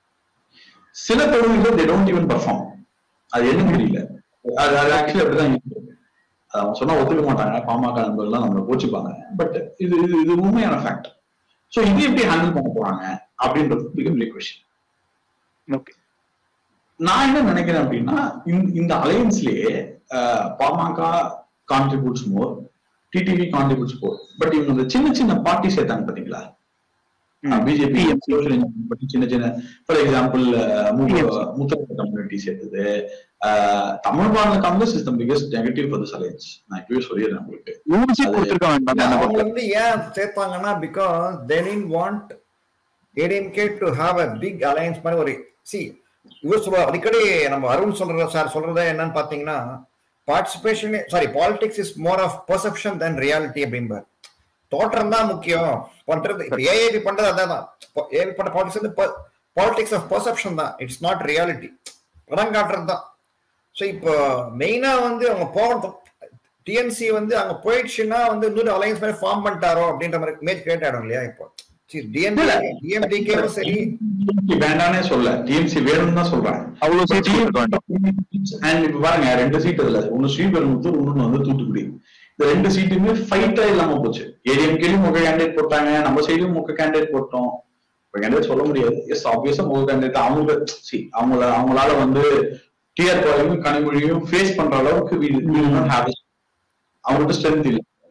சில தொகுதியில they don't even perform அது என்ன தெரியல அது அது ஆக்சுவலி அப்படிதான் இருக்கு அது அவங்க சொன்னா ஒத்துக்க மாட்டாங்க பாமக நண்பர்கள்லாம் நம்மளை கோச்சுப்பாங்க பட் இது இது இது உண்மையான ஃபேக்ட் சோ இது எப்படி ஹேண்டில் பண்ண போறாங்க அப்படின்றது மிகப்பெரிய கொஸ்டின் ஓகே நான் என்ன நினைக்கிறேன் அப்படின்னா இந்த- இந்த அலையன்ஸ்லயே பாமக contributes more TTV contributes more but இவங்க இந்த சின்ன சின்ன பார்ட்டி சேர்த்தாங்க பாத்தீங்களா பிஜேபி சின்ன சின்ன ஃபார் எக்ஸாம்பிள் முத்தரப்பு கம்யூனிட்டி சேர்த்தது அஹ், Tamil Maanila Congress is the biggest negative for this alliance நான் இப்பவே சொல்லிடுறேன் உங்களுக்கு நூறு சீட் கொடுத்துருக்க வேண்டாம் என்ன அவங்க பொறுத்த வந்து ஏன் சேர்த்தாங்கன்னா because they didn't want ADMK to have a big alliance மாதிரி ஒரு சி இவர் சொல்ற அடிக்கடி நம்ம அருண் சொல்ற சார் சொல்றதே என்னன்னு பாத்தீங்கன்னா participation sorry politics is more of perception then reality அப்படிம்பார் தோற்றம் தான் முக்கியம் பண்றது இப்ப ஏஏபி பண்றது அதான் ஏபி பண்ற பாலிடிக்ஸ் வந்து பாலிடிக்ஸ் ஆஃப் பெர்செப்ஷன் தான் இட்ஸ் நாட் ரியாலிட்டி படம் காட்டுறது தான் ஸோ இப்போ மெயினா வந்து அவங்க போகணும் டிஎன்சி வந்து அங்க போயிடுச்சுன்னா வந்து இன்னொரு அலையன்ஸ் மாதிரி ஃபார்ம் பண்ணிட்டாரோ அப்படின்ற மாதிரி இமேஜ் கிரியேட் ஆயிடும் இல்லையா இப்போ டிஎன்டி டிஎம்டிகேவும் சரி வேண்டானே சொல்ல டிஎம்சி வேணும்னு தான் சொல்றேன் அவ்வளவு சீட் கொடுத்துருக்க வேண்டாம் அண்ட் இப்ப பாருங்க ரெண்டு சீட் இதுல ஒன்னு ஸ்ரீபெரும்புத்தூர் இன்னொன்னு வந்து தூத்துக்குடி இந்த ரெண்டு சீட்டுமே ஃபைட்டா இல்லாம போச்சு ஏடிஎம்கேலயும் முக கேண்டிடேட் போட்டாங்க நம்ம சைடும் முக கேண்டிடேட் போட்டோம் இப்ப கேண்டிடேட் சொல்ல முடியாது எஸ் ஆப்வியஸா முக கேண்டிடேட் அவங்க சி அவங்கள அவங்களால வந்து டிஆர் பாலையும் கனிமொழியும் ஃபேஸ் பண்ற அளவுக்கு we- we do not have it. அவங்ககிட்ட ஸ்ட்ரென்த் இல்ல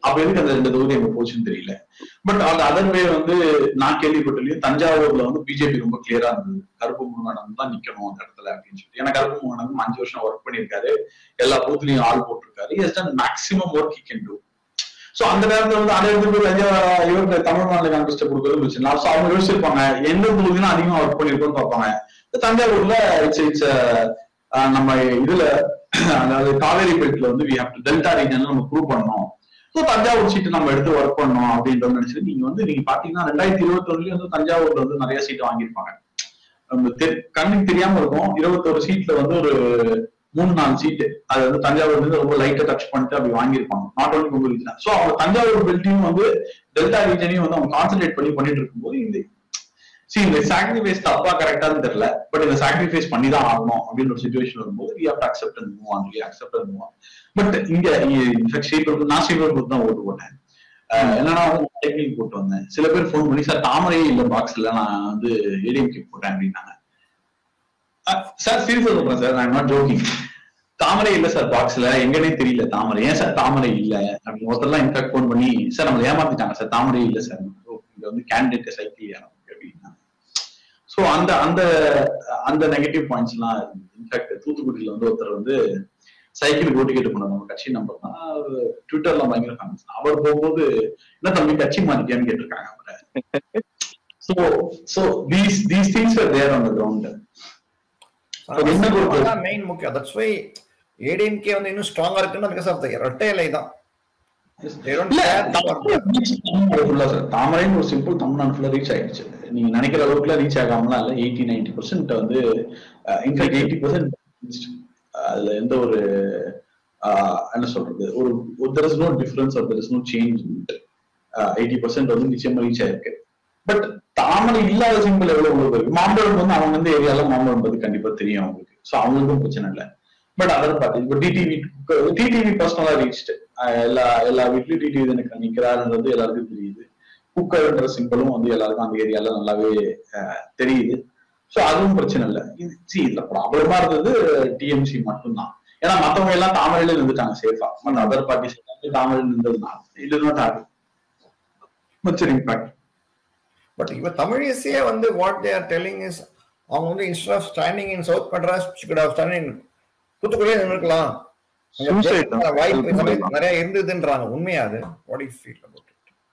அப்ப எதுக்கு அந்த ரெண்டு தொகுதி அங்க போச்சுன்னு தெரியல பட் அந்த அதர் வே வந்து நான் கேள்விப்பட்டலையும் தஞ்சாவூர்ல வந்து பிஜேபி ரொம்ப கிளியரா இருந்தது கருப்பு முருகானந்தம் தான் நிக்கணும் அந்த இடத்துல அப்படின்னு சொல்லிட்டு ஏன்னா கருப்பு முருகானந்தம் அஞ்சு வருஷம் ஒர்க் பண்ணியிருக்காரு எல்லா பூத்துலயும் ஆள் போட்டிருக்காரு has done maximum work he can do so அந்த நேரத்துல வந்து அந்த இடத்துல போய் ஐயா இவருக்கு தமிழ் மாநில காங்கிரஸ் கொடுக்கறது பிரச்சனை சோ அவங்க யோசிச்சிருப்பாங்க எந்த தொகுதியிலும் அதிகமா ஒர்க் பண்ணிருக்கோம்னு பார்ப்பாங்க இந்த தஞ்சாவூர்ல இட்ஸ் இட்ஸ் நம்ம இதுல அதாவது காவேரி பெல்ட்ல வந்து வி ஹேவ் டு டெல்டா ரீஜன்ல நம்ம ப்ரூவ் பண்ணணும் ஸோ தஞ்சாவூர் சீட்டு நம்ம எடுத்து ஒர்க் பண்ணணும் அப்படின்றத நினைச்சு நீங்க வந்து நீங்க பாத்தீங்கன்னா ரெண்டாயிரத்தி இருபத்தி ஒண்ணுலயும் வந்து தஞ்சாவூர்ல வந்து நிறைய சீட் வாங்கியிருப்பாங்க நம்ம தெ- கண்ணுக்கு தெரியாம இருக்கும் இருபத்தொரு சீட்ல வந்து ஒரு மூணு நாலு சீட்டு அது வந்து தஞ்சாவூர் வந்து ரொம்ப லைட்டா டச் பண்ணிட்டு அப்படி வாங்கியிருப்பாங்க not only Pongal region so அவங்க தஞ்சாவூர் பெல்ட்டையும் வந்து டெல்டா ரீஜனையும் வந்து அவங்க கான்சென்ட்ரேட் பண்ணி பண்ணிட்டு இருக்கும்போது இந்த சி இந்த சாக்ரிஃபைஸ் தப்பா கரெக்டான்னு தெரியல பட் இந்த சாக்ரிஃபைஸ் பண்ணி தான் ஆகணும் அப்படின்னு ஒரு சுச்சுவேஷன் வரும்போது we have to accept and move on accept and move on but இங்க இன்ஃபேக்ட் ஸ்ரீபெரும்பு நான் ஸ்ரீபெரும்பு தான் ஓட்டு போட்டேன் அஹ் என்னன்னா வந்து டெக்னிக் போட்டு வந்தேன் சில பேர் ஃபோன் பண்ணி சார் தாமரையே இல்ல பாக்ஸ்ல நான் வந்து ஏடிஎம்கே போட்டேன் அப்படின்னாங்க சார் சீரியஸா சொல்றேன் சார் நான் நாட் ஜோக்கிங் தாமரை இல்ல சார் பாக்ஸ்ல எங்கன்னே தெரியல தாமரை ஏன் சார் தாமரை இல்ல அப்படின்னு ஒருத்தர்லாம் இன்ஃபேக்ட் ஃபோன் பண்ணி சார் நம்ம ஏமாத்திட்டாங்க சார் தாமரை இல்ல சார் இங்க வந்து கேண்டிடேட் சைக்கிள் அப்படின்னா சோ அந்த அந்த அந்த நெகட்டிவ் பாயிண்ட்ஸ் எல்லாம் இன்ஃபேக்ட் தூத்துக்குடியில வந்து ஒருத்தர் வந்து சைக்கிள் ஓட்டு கேட்டு போனார் நம்ம கட்சி நம்பர் தான் அவரு ட்விட்டர்ல பயங்கர ஃபேமஸ் அவர் போகும்போது என்ன தம்பி கட்சி மாறிட்டியான்னு கேட்டிருக்காங்க அவரை so so these these things are there on the ground என்ன பொறுப்பு? அதான் மெயின் முக்கியம் தட்ஸ் வை ஏடிஎம்கே வந்து இன்னும் ஸ்ட்ராங்கா இருக்குன்னா பிகாஸ் ஆஃப் த இரட்டை இலை தான் They don't இல்ல, care தாமரை reach தமிழ்நாடு full ஆ sir. தாமரைன்னு ஒரு சிம்பிள் தமிழ்நாடு ஃபுல்லா ரீச் ஆயிடுச்சு நீங்க நினைக்கிற அளவுக்குலாம் ரீச் ஆகாமலாம் இல்ல எயிட்டி நைன்டி பர்சன்ட் வந்து இன்ஃபேக்ட் எயிட்டி பர்சன்ட் அதுல எந்த ஒரு அஹ், என்ன சொல்றது ஒரு there is no difference or there is no change eighty percent வந்து நிச்சயமா ரீச் ஆயிருக்கு பட் தாமரை இல்லாத சிம்பிள் எவ்வளவு உங்களுக்கு இருக்கு மாம்பழம் வந்து அவங்க வந்து ஏரியால மாம்பழம் பத்தி கண்டிப்பா தெரியும் அவங்களுக்கு சோ அவங்களுக்கும் பிரச்சனை இல்லை பட் அதர் பார்ட்டி இப்போ டிடிவி டிடிவி பர்சனலா ரீச்டு எல்லா எல்லா வீட்லயும் டிடிவி எனக்கு நிக்கிறாருன்றது எல்லாருக்கும் தெரியுது குக்கர்ன்ற சிம்பிளும் வந்து எல்லாருக்கும் அந்த ஏரியால நல்லாவே அஹ், தெரியுது சோ அதுவும் பிரச்சனை இல்லை இது see, இதுல ப்ராப்ளமா இருந்தது டிஎம்சி மட்டும்தான் ஏன்னா மத்தவங்க எல்லாம் தாமரையில இருந்துட்டாங்க சேஃபா மற்ற அதர் பார்ட்டிஸ் தாமரையில் இருந்ததுனால it is not have much impact but இப்ப தமிழிசையே வந்து what they are telling is அவங்க வந்து instead of standing in South Madras good of standing தூத்துக்குடியே நின்றுக்கலாம் அங்க Suicide ஜெயிக்கிறதுக்கான தான். வாய்ப்பு இந்த மாதிரி சொல்லலாம். நிறைய இருந்ததுன்றாங்க உண்மையா அது what you feel about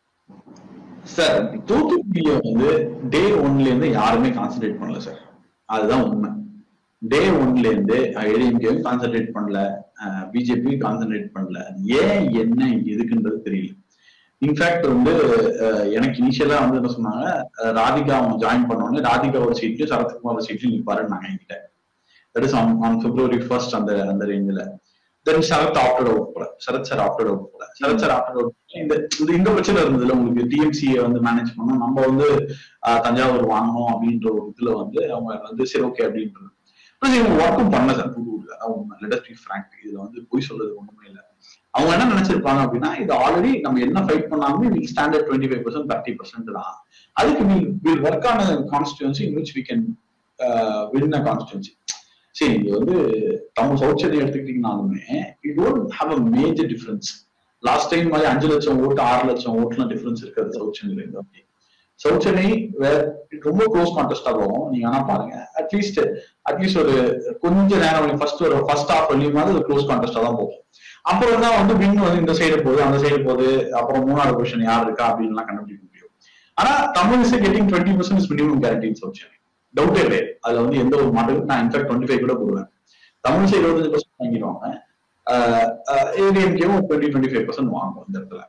sir தூத்துக்குடியில வந்து டே ஒன்ல இருந்து யாருமே கான்சென்ட்ரேட் பண்ணல சார் அதுதான் உண்மை டே ஒன்ல இருந்து ஏடிஎம்கே கான்சென்ட்ரேட் பண்ணல பிஜேபி கான்சென்ட்ரேட் பண்ணல ஏன் என்ன எதுக்குன்றது தெரியல இன்ஃபேக்ட் வந்து அஹ், எனக்கு இனிஷியலா வந்து என்ன சொன்னாங்க அஹ், ராதிகா அவங்க ஜாயின் பண்ணோடனே ராதிகா ஒரு சீட்லயும் சரத்குமார் ஒரு சீட்லயும் நிப்பாருன்னாங்க என்கிட்ட that is on on February first அந்த அந்த ரேஞ்சில் தென் சரத் ஆப்டட் அவுட் போல சரத் சார் ஆப்டட் அவுட் போல சரத் சார் ஆப்டட் அவுட் இந்த இந்த இந்த பிரச்சனை இருந்ததுல உங்களுக்கு டிஎம்சியை வந்து மேனேஜ் பண்ணணும் நம்ம வந்து ஆஹ், தஞ்சாவூர் வாங்கணும் அப்படின்ற ஒரு இதுல வந்து அவங்க வந்து சரி ஓகே அப்படின்றது Plus இவங்க ஒர்க்கும் பண்ணல சார் புதூர்ல அவங்க லெட்டஸ் பி ஃப்ராங்க் இதுல வந்து பொய் சொல்றது ஒண்ணுமே இல்லை அவங்க என்ன நினைச்சிருப்பாங்க அப்படின்னா இது ஆல்ரெடி நம்ம என்ன ஃபைட் பண்ணாலுமே will standard twenty five percent thirty percent தான் அதுக்கு will will work on constituency in which we can win a constituency சரி இங்க வந்து தமிழ் சவுத் சென்னை எடுத்துக்கிட்டீங்கனாலுமே it don't have a major difference last time மாதிரி அஞ்சு லட்சம் ஓட்டு ஆறு லட்சம் ஓட்டுலாம் டிஃபரன்ஸ் இருக்காது சவுத் சென்னையில இருந்து அப்படி சவுத் சென்னை வேற ரொம்ப க்ளோஸ் கான்டெஸ்டா போகும் நீங்க ஆனா பாருங்க அட்லீஸ்ட் அட்லீஸ்ட் ஒரு கொஞ்ச நேரம் ஃபர்ஸ்ட் ஒரு ஃபர்ஸ்ட் ஹாஃப் வழியுமாவது ஒரு க்ளோஸ் கான்டெஸ்டா தான் போகும் அப்புறம் தான் வந்து வின் வந்து இந்த சைடு போகுது அந்த சைடு போகுது அப்புறம் மூணாவது பொசிஷன் யார் இருக்கா அப்படின்லாம் கண்டுபிடிக்க முடியும் ஆனா Tamil is getting twenty percent minimum guarantee South Chennai டவுட்டே கிடையாது அதுல வந்து எந்த ஒரு மாடல் நான் இன்ஃபேக்ட் டுவெண்ட்டி ஃபைவ் கூட போடுவேன் தமிழ் சைடு இருபத்தஞ்சு பர்சன்ட் வாங்கிடுவாங்க ஏடிஎம்கேவும் டுவெண்ட்டி டுவெண்ட்டி ஃபைவ் பர்சன்ட் வாங்குவோம் இந்த இடத்துல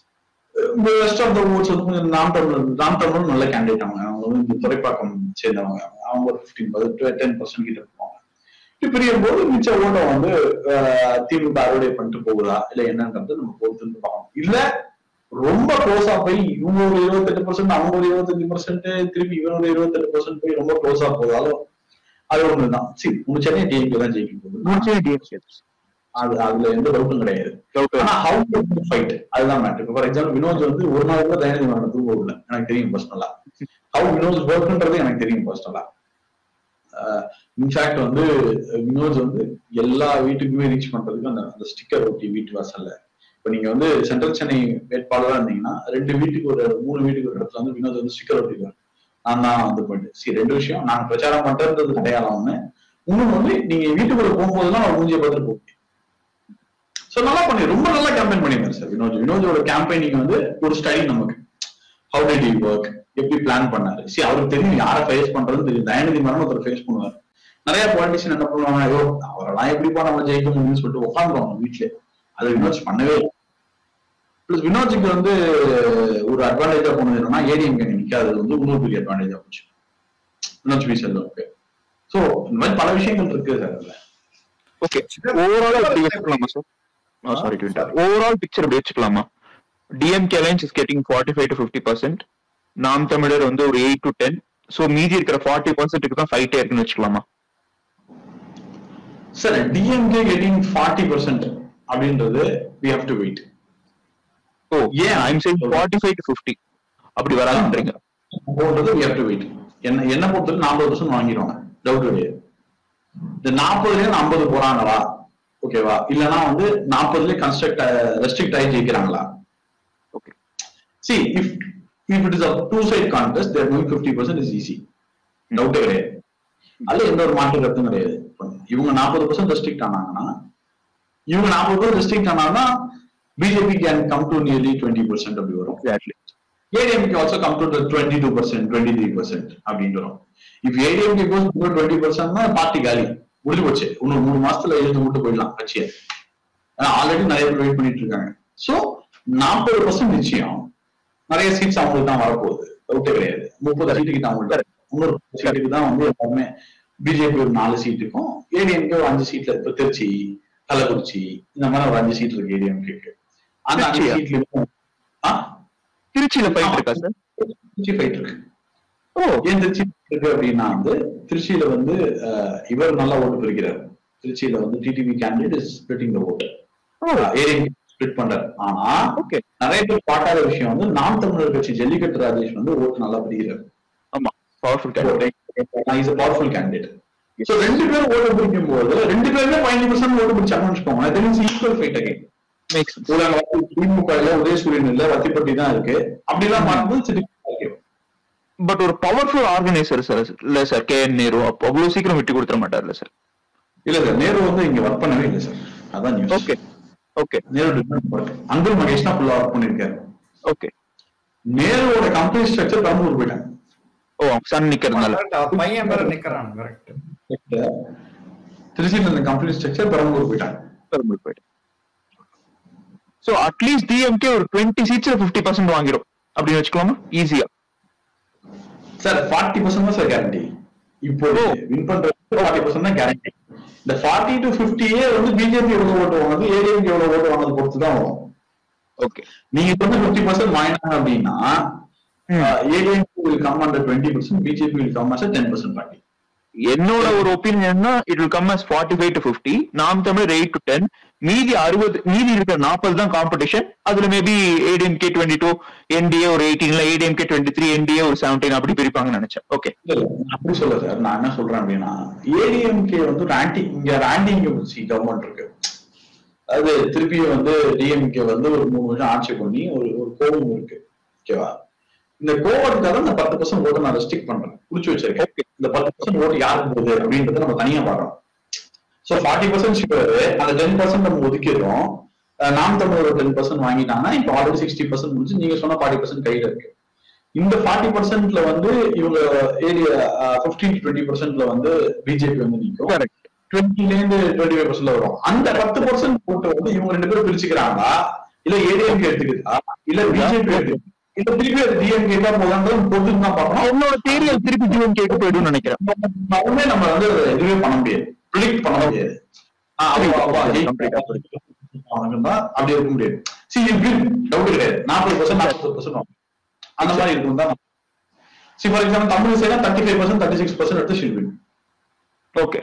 ரெஸ்ட் ஆஃப் த ஓட்ஸ் வந்து கொஞ்சம் நாம் தமிழ் நாம் தமிழ் நல்ல கேண்டிடேட் அவங்க அவங்க வந்து இந்த துறைப்பாக்கம் சேர்ந்தவங்க அவங்க ஒரு ஃபிஃப்டீன் டென் பர்சன்ட் கிட்ட இருப்பாங்க இப்படி பிரியும் போது மிச்ச ஓட்டை வந்து அஹ், திமுக அறுவடை பண்ணிட்டு போகுதா இல்ல என்னன்றது நம்ம பொறுத்து பார்க்கணும் இல்ல ரொம்ப க்ளோஸா போய் இவங்க ஒரு இருபத்தெட்டு பர்சன்ட் அவங்க ஒரு இருபத்தஞ்சு பர்சன்ட் திருப்பி இவங்க ஒரு இருபத்தெட்டு பர்சன்ட் போய் ரொம்ப க்ளோஸா போதாலும் அது ஒண்ணுதான் சரி உங்க சென்னை டிஎம்கே தான் ஜெயிக்க போகுது அது அதுல எந்த டவுட்டும் கிடையாது ஆனா ஹவு டு ஃபைட் அதுதான் மேட்டர் ஃபார் எக்ஸாம்பிள் வினோஜ் வந்து ஒரு நாள் கூட தயநிதி மாறன் தூங்க விடல எனக்கு தெரியும் பர்சனலா ஹவு வினோஜ் ஒர்க்ன்றது எனக்கு தெரியும் பர்சனலா இன்ஃபேக்ட் வந்து வினோஜ் வந்து எல்லா வீட்டுக்குமே ரீச் பண்றதுக்கு அந்த அந்த ஸ்டிக்கர் ஒட்டி வீட்டு வாசல்ல இப்ப நீங்க வந்து சென்ட்ரல் சென்னை வேட்பாளரா இருந்தீங்கன்னா ரெண்டு வீட்டுக்கு ஒரு மூணு வீட்டுக்கு ஒரு இடத்துல வந்து வினோத் வந்து ஸ்டிக்கர் ஒட்டிடுவார் நான் தான் வந்து போயிட்டு சரி ரெண்டு விஷயம் நாங்க பிரச்சாரம் பண்றது அடையாளம் ஒண்ணு இன்னொன்னு வந்து நீங்க வீட்டுக்குள்ள போகும்போதெல்லாம் அவர் மூஞ்சியை பார்த்துட்டு போக சோ நல்லா பண்ணி ரொம்ப நல்லா கேம்பெயின் பண்ணியிருந்தாரு சார் வினோத் வினோஜோட கேம்பெயினிங் வந்து ஒரு ஸ்டைல் நமக்கு ஹவு டிட் யூ ஒர்க் எப்படி பிளான் பண்ணாரு சரி அவருக்கு தெரியும் யாரை ஃபேஸ் பண்றதுன்னு தெரியும் தயநிதி மரணம் ஒருத்தர் ஃபேஸ் பண்ணுவார் நிறைய பாலிட்டிஷியன் என்ன பண்ணுவாங்க ஐயோ அவரெல்லாம் எப்படிப்பா நம்ம ஜெயிக்க முடியும்னு சொல்லிட்டு உட்காந்துருவாங்க வீட்ல அது வினோத் பண்ணவே இல்லை பிளஸ் வினோஜுக்கு வந்து ஒரு அட்வான்டேஜா போனது என்னன்னா ஏடிஎம் நிக்காதது வந்து இன்னொரு பெரிய அட்வான்டேஜா போச்சு வினோஜ் பி செல்வருக்கு சோ இந்த மாதிரி பல விஷயங்கள் இருக்கு சார் அதுல ஓகே ஓவரால் அப்படி வச்சுக்கலாமா sir sorry to overall picture அப்படி வச்சுக்கலாமா DMK alliance is getting forty five to fifty percent Naam Tamilar வந்து ஒரு எயிட் டு டென் ஸோ மீதி இருக்கிற ஃபார்ட்டி பர்சன்ட்டுக்கு தான் ஃபைட்டே இருக்குன்னு வச்சுக்கலாமா sir DMK getting forty percent அப்படின்றது we have to wait oh ஏன் I'm saying forty five to fifty அப்படி வராதுன்றீங்க போன்றது வி ஹவ் டு வெயிட் என்ன என்ன பொறுத்தவரை நாற்பது பர்சன்ட் வாங்கிடுவாங்க டவுட் கிடையாது இந்த நாற்பதுல ஐம்பது போறாங்களா ஓகேவா இல்லனா வந்து நாற்பதுல கன்ஸ்ட்ரக்ட் ரெஸ்ட்ரிக்ட் ஆகி ஜெயிக்கிறாங்களா okay see if if it is a two side contest there going fifty percent is easy டவுட்டே கிடையாது அதுல எந்த ஒரு மாற்று கருத்தும் கிடையாது இவங்க நாற்பது பர்சன்ட் ரெஸ்ட்ரிக்ட் ஆனாங்கன்னா இவங்க நாற்பது பர்சன்ட் ரெஸ்ட்ரிக்ட் ஆனாங்கன்னா BJP can come to nearly twenty percent அப்படி வரும் exactly ADMK also come to twenty two percent twenty three percent அப்படின்னு வரும் if ADMK goes below twenty பர்சன்ட்னா பார்ட்டி காலி முடிஞ்சு போச்சு இன்னும் மூணு மாசத்துல எழுந்து மட்டும் போயிடலாம் கட்சியை ஆல்ரெடி நிறைய பேர் வெயிட் பண்ணிட்டு இருக்காங்க சோ நாற்பது பர்சன்ட் நிச்சயம் நிறைய சீட்ஸ் அவங்களுக்கு தான் வரப்போகுது டவுட்டே கிடையாது முப்பது சீட்டுக்கு தான் அவங்களுக்கு இன்னொரு சீட்டுக்கு தான் வந்து எல்லாருமே பிஜேபி ஒரு நாலு சீட்டுக்கும் ஏடிஎம்கே ஒரு அஞ்சு சீட்ல இப்ப திருச்சி கள்ளக்குறிச்சி இந்த மாதிரி ஒரு அஞ்சு சீட் இருக்கு ஏடிஎம்கேக்கு அந்த அஞ்சு திருச்சியா? சீட்லயும் ஆ திருச்சியில ஃபைட் இருக்கா சார் திருச்சி ஃபைட் இருக்கு ஓ ஏன் திருச்சி இருக்கு அப்படின்னா வந்து திருச்சியில வந்து அஹ், இவர் நல்லா ஓட்டு பெறுகிறார் திருச்சியில வந்து TTV candidate is splitting the ஓட்டு ஓ ஏரியா ஸ்பிளிட் பண்றாரு ஆனா ஓகே நிறைய பேர் பார்க்காத விஷயம் வந்து நாம் தமிழர் கட்சி ஜல்லிக்கட்டு ராஜேஷ் வந்து ஓட்டு நல்லா பிடிக்கிறார் ஆமா powerful candidate is powerful candidate so ரெண்டு பேரும் ஓட்டு பிடிக்கும் போது ரெண்டு பேருமே பதினஞ்சு பர்சன்ட் ஓட்டு பிடிச்சாங்கன்னு வச்சுக்கோங்க then equal fight again makes ஊழல் திமுக இல்ல உதயசூரியன் இல்ல வத்திப்பட்டி தான் இருக்கு அப்படிலாம் பார்க்கும்போது சரி பட் ஒரு பவர்ஃபுல் ஆர்கனைசர் சார் இல்ல சார் கே என் நேரு அப்போ அவ்வளவு சீக்கிரம் விட்டு கொடுத்துட மாட்டார்ல சார் இல்ல சார் நேரு வந்து இங்க ஒர்க் பண்ணவே இல்லை சார் அதான் news okay okay Nehru different work Anbil Mahesh தான் ஃபுல்லா ஒர்க் பண்ணிருக்காரு ஓகே நேருவோட கம்பெனி ஸ்ட்ரக்சர் பெரம்பலூர் போயிட்டாங்க ஓ சன் நிக்கிறதுனால Correct. அவர் பையன் பேர நிக்கிறான் கரெக்ட் திருச்சியில் இருந்த கம்பெனி ஸ்ட்ரக்சர் பெரம்பலூர் போயிட்டாங்க பெரும்பல் போயிட்டு சோ அட்லீஸ்ட் டிஎம்கே ஒரு டுவெண்ட்டி சீட்ஸ்ல பிப்டி பர்சன்ட் வாங்கிடும் அப்படின்னு வச்சுக்கலாமா ஈஸியா சார் ஃபார்ட்டி பர்சன்ட் தான் சார் கேரண்டி இப்போ வின் பண்றது ஃபார்ட்டி பர்சன்ட் தான் கேரண்டி இந்த ஃபார்ட்டி டு பிப்டியே வந்து பிஜேபி எவ்வளவு ஓட்டு வாங்குது ஏடிஎம்கே எவ்வளவு ஓட்டு வாங்குறது பொறுத்து தான் வரும் ஓகே நீங்க வந்து பிப்டி பர்சன்ட் வாங்கினாங்க அப்படின்னா ADMK will come under twenty percent BJP will come as ten percent party என்னோட ஒரு ஒப்பீனியன்னா it will come as forty five to fifty Naam Tamil eight to ten மீதி அறுபது மீதி இருக்கிற நாற்பது தான் காம்படிஷன் அதுல maybe ADMK twenty two NDA ஒரு எயிட்டீன்ல ஏடிஎம்கே டுவெண்ட்டி த்ரீ என்டிஏ ஒரு செவன்டீன் அப்படி பிரிப்பாங்கன்னு நினைச்சேன் ஓகே இல்ல, இல்ல, நான் அப்படி சொல்ல சார் நான் என்ன சொல்றேன் அப்படின்னா ஏடிஎம்கே வந்து ஒரு ஆன்டி இங்க ஆன்டி இன்கம்பன்சி கவர்மெண்ட் இருக்கு அது திருப்பியும் வந்து டிஎம்கே வந்து ஒரு மூணு வருஷம் ஆட்சி பண்ணி ஒரு ஒரு கோவம் இருக்கு ஓகேவா இந்த கோவத்துக்காக இந்த பத்து பர்சன்ட் ஓட்டை நான் ரெஸ்ட்ரிக்ட் பண்றேன் புடிச்சு வச்சிருக்கேன் ஓகே இந்த பத்து பர்சன்ட் ஓட்டு யாருக்கு போகுது அப்படின்றத நம்ம தனியா பார்க்கணும் சோ ஃபார்ட்டி பர்சன்ட் ஷுகர் அந்த டென் பர்சன்ட் நம்ம ஒதுக்கிடுறோம் அஹ் நாம் தமிழ் ஒரு டென் பர்சன்ட் வாங்கிட்டாங்கன்னா இப்போ ஆல்ரெடி சிக்ஸ்டி பர்சன்ட் முடிச்சு நீங்க சொன்ன ஃபார்ட்டி பர்சன்ட் கையில இருக்கு இந்த ஃபார்ட்டி பர்சன்ட்ல வந்து இவங்க ஏரியா பிப்டீன் டு டுவெண்ட்டி பர்சன்ட்ல வந்து பிஜேபி வந்து நிற்கும் கரெக்ட் டுவெண்ட்டில இருந்து டுவெண்ட்டி ஃபைவ் பர்சன்ட்ல வரும் அந்த பத்து பர்சன்ட் போட்டு வந்து இவங்க ரெண்டு பேரும் பிரிச்சுக்கிறாங்களா இல்ல ஏடிஎம்கே எடுத்துக்குதா இல்ல பிஜேபி எடுத்துக்குதா இல்ல திருப்பி அது டிஎம்கே தான் போதான்றது பொறுத்து தான் பார்க்கணும் என்னோட தேரி அது திருப்பி டிஎம்கேக்கு போயிடும் நினைக்கிறேன் நாமே நம்ம வந்து அதை எதுவுமே பண்ண முடியாது ப்ரிடிக்ட் பண்ண முடியாது ஆஹ் அப்பா, அப்பா, Complete ஆ அவனுக்கு தான் அப்படி இருக்க முடியாது சி டவுட் கிடையாது நாற்பது பர்சன்ட் நாற்பது பர்சன்ட் அந்த மாதிரி இருக்கும் தான் சி ஃபார் எக்ஸாம்பிள் தமிழ் சைனா thirty five percent thirty six percent எடுத்து ஷில்வின் ஓகே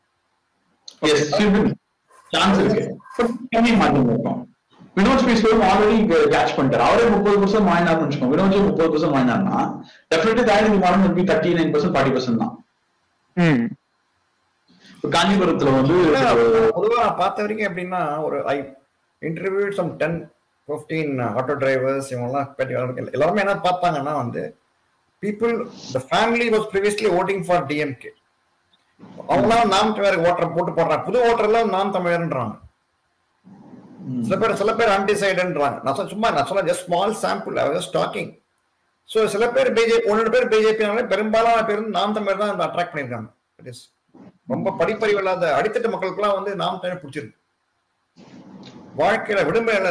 எஸ் ஷில்வின் சான்ஸ் இருக்கு பட் கம்மி மாற்றம் இருக்கும் வினோத் ஸ்பீஸ்வரும் ஆல்ரெடி கேட்ச் பண்ணிட்டாரு அவரே முப்பது பர்சன்ட் வாங்கினார்னு வச்சுக்கோங்க வினோஜே முப்பது பர்சன்ட் வாங்கினார்னா definitely Dayanidhi Maran be thirty nine percent forty percent தான் ம் இப்ப காஞ்சிபுரத்துல வந்து பொதுவா நான் பார்த்த வரைக்கும் எப்படின்னா ஒரு I interview some ten fifteen auto drivers இவங்கெல்லாம் பேட்டி எல்லாருமே என்ன பார்த்தாங்கன்னா வந்து people the family was previously voting for DMK அவங்களாம் நாம் தமிழருக்கு ஓட்டர் போட்டு போடுறாங்க புது ஓட்டர்லாம் நாம் தமிழர்ன்றாங்க சில பேர் சில பேர் அன்டிசைடுன்றாங்க நான் சொல்ல- சும்மா நான் சொல்ல just small sample I just talking so சில பேர் பிஜேபி ஒன்று பேர் பிஜேபி பெரும்பாலான பேர் வந்து நாம் தமிழர் தான் அட்ராக்ட் பண்ணியிருக்காங்க இட் இஸ் ரொம்ப படிப்பறிவு இல்லாத அடித்தட்டு மக்களுக்குலாம் வந்து நாம் தமிழ் பிடிச்சிருக்கு வாழ்க்கையில விடுமுறை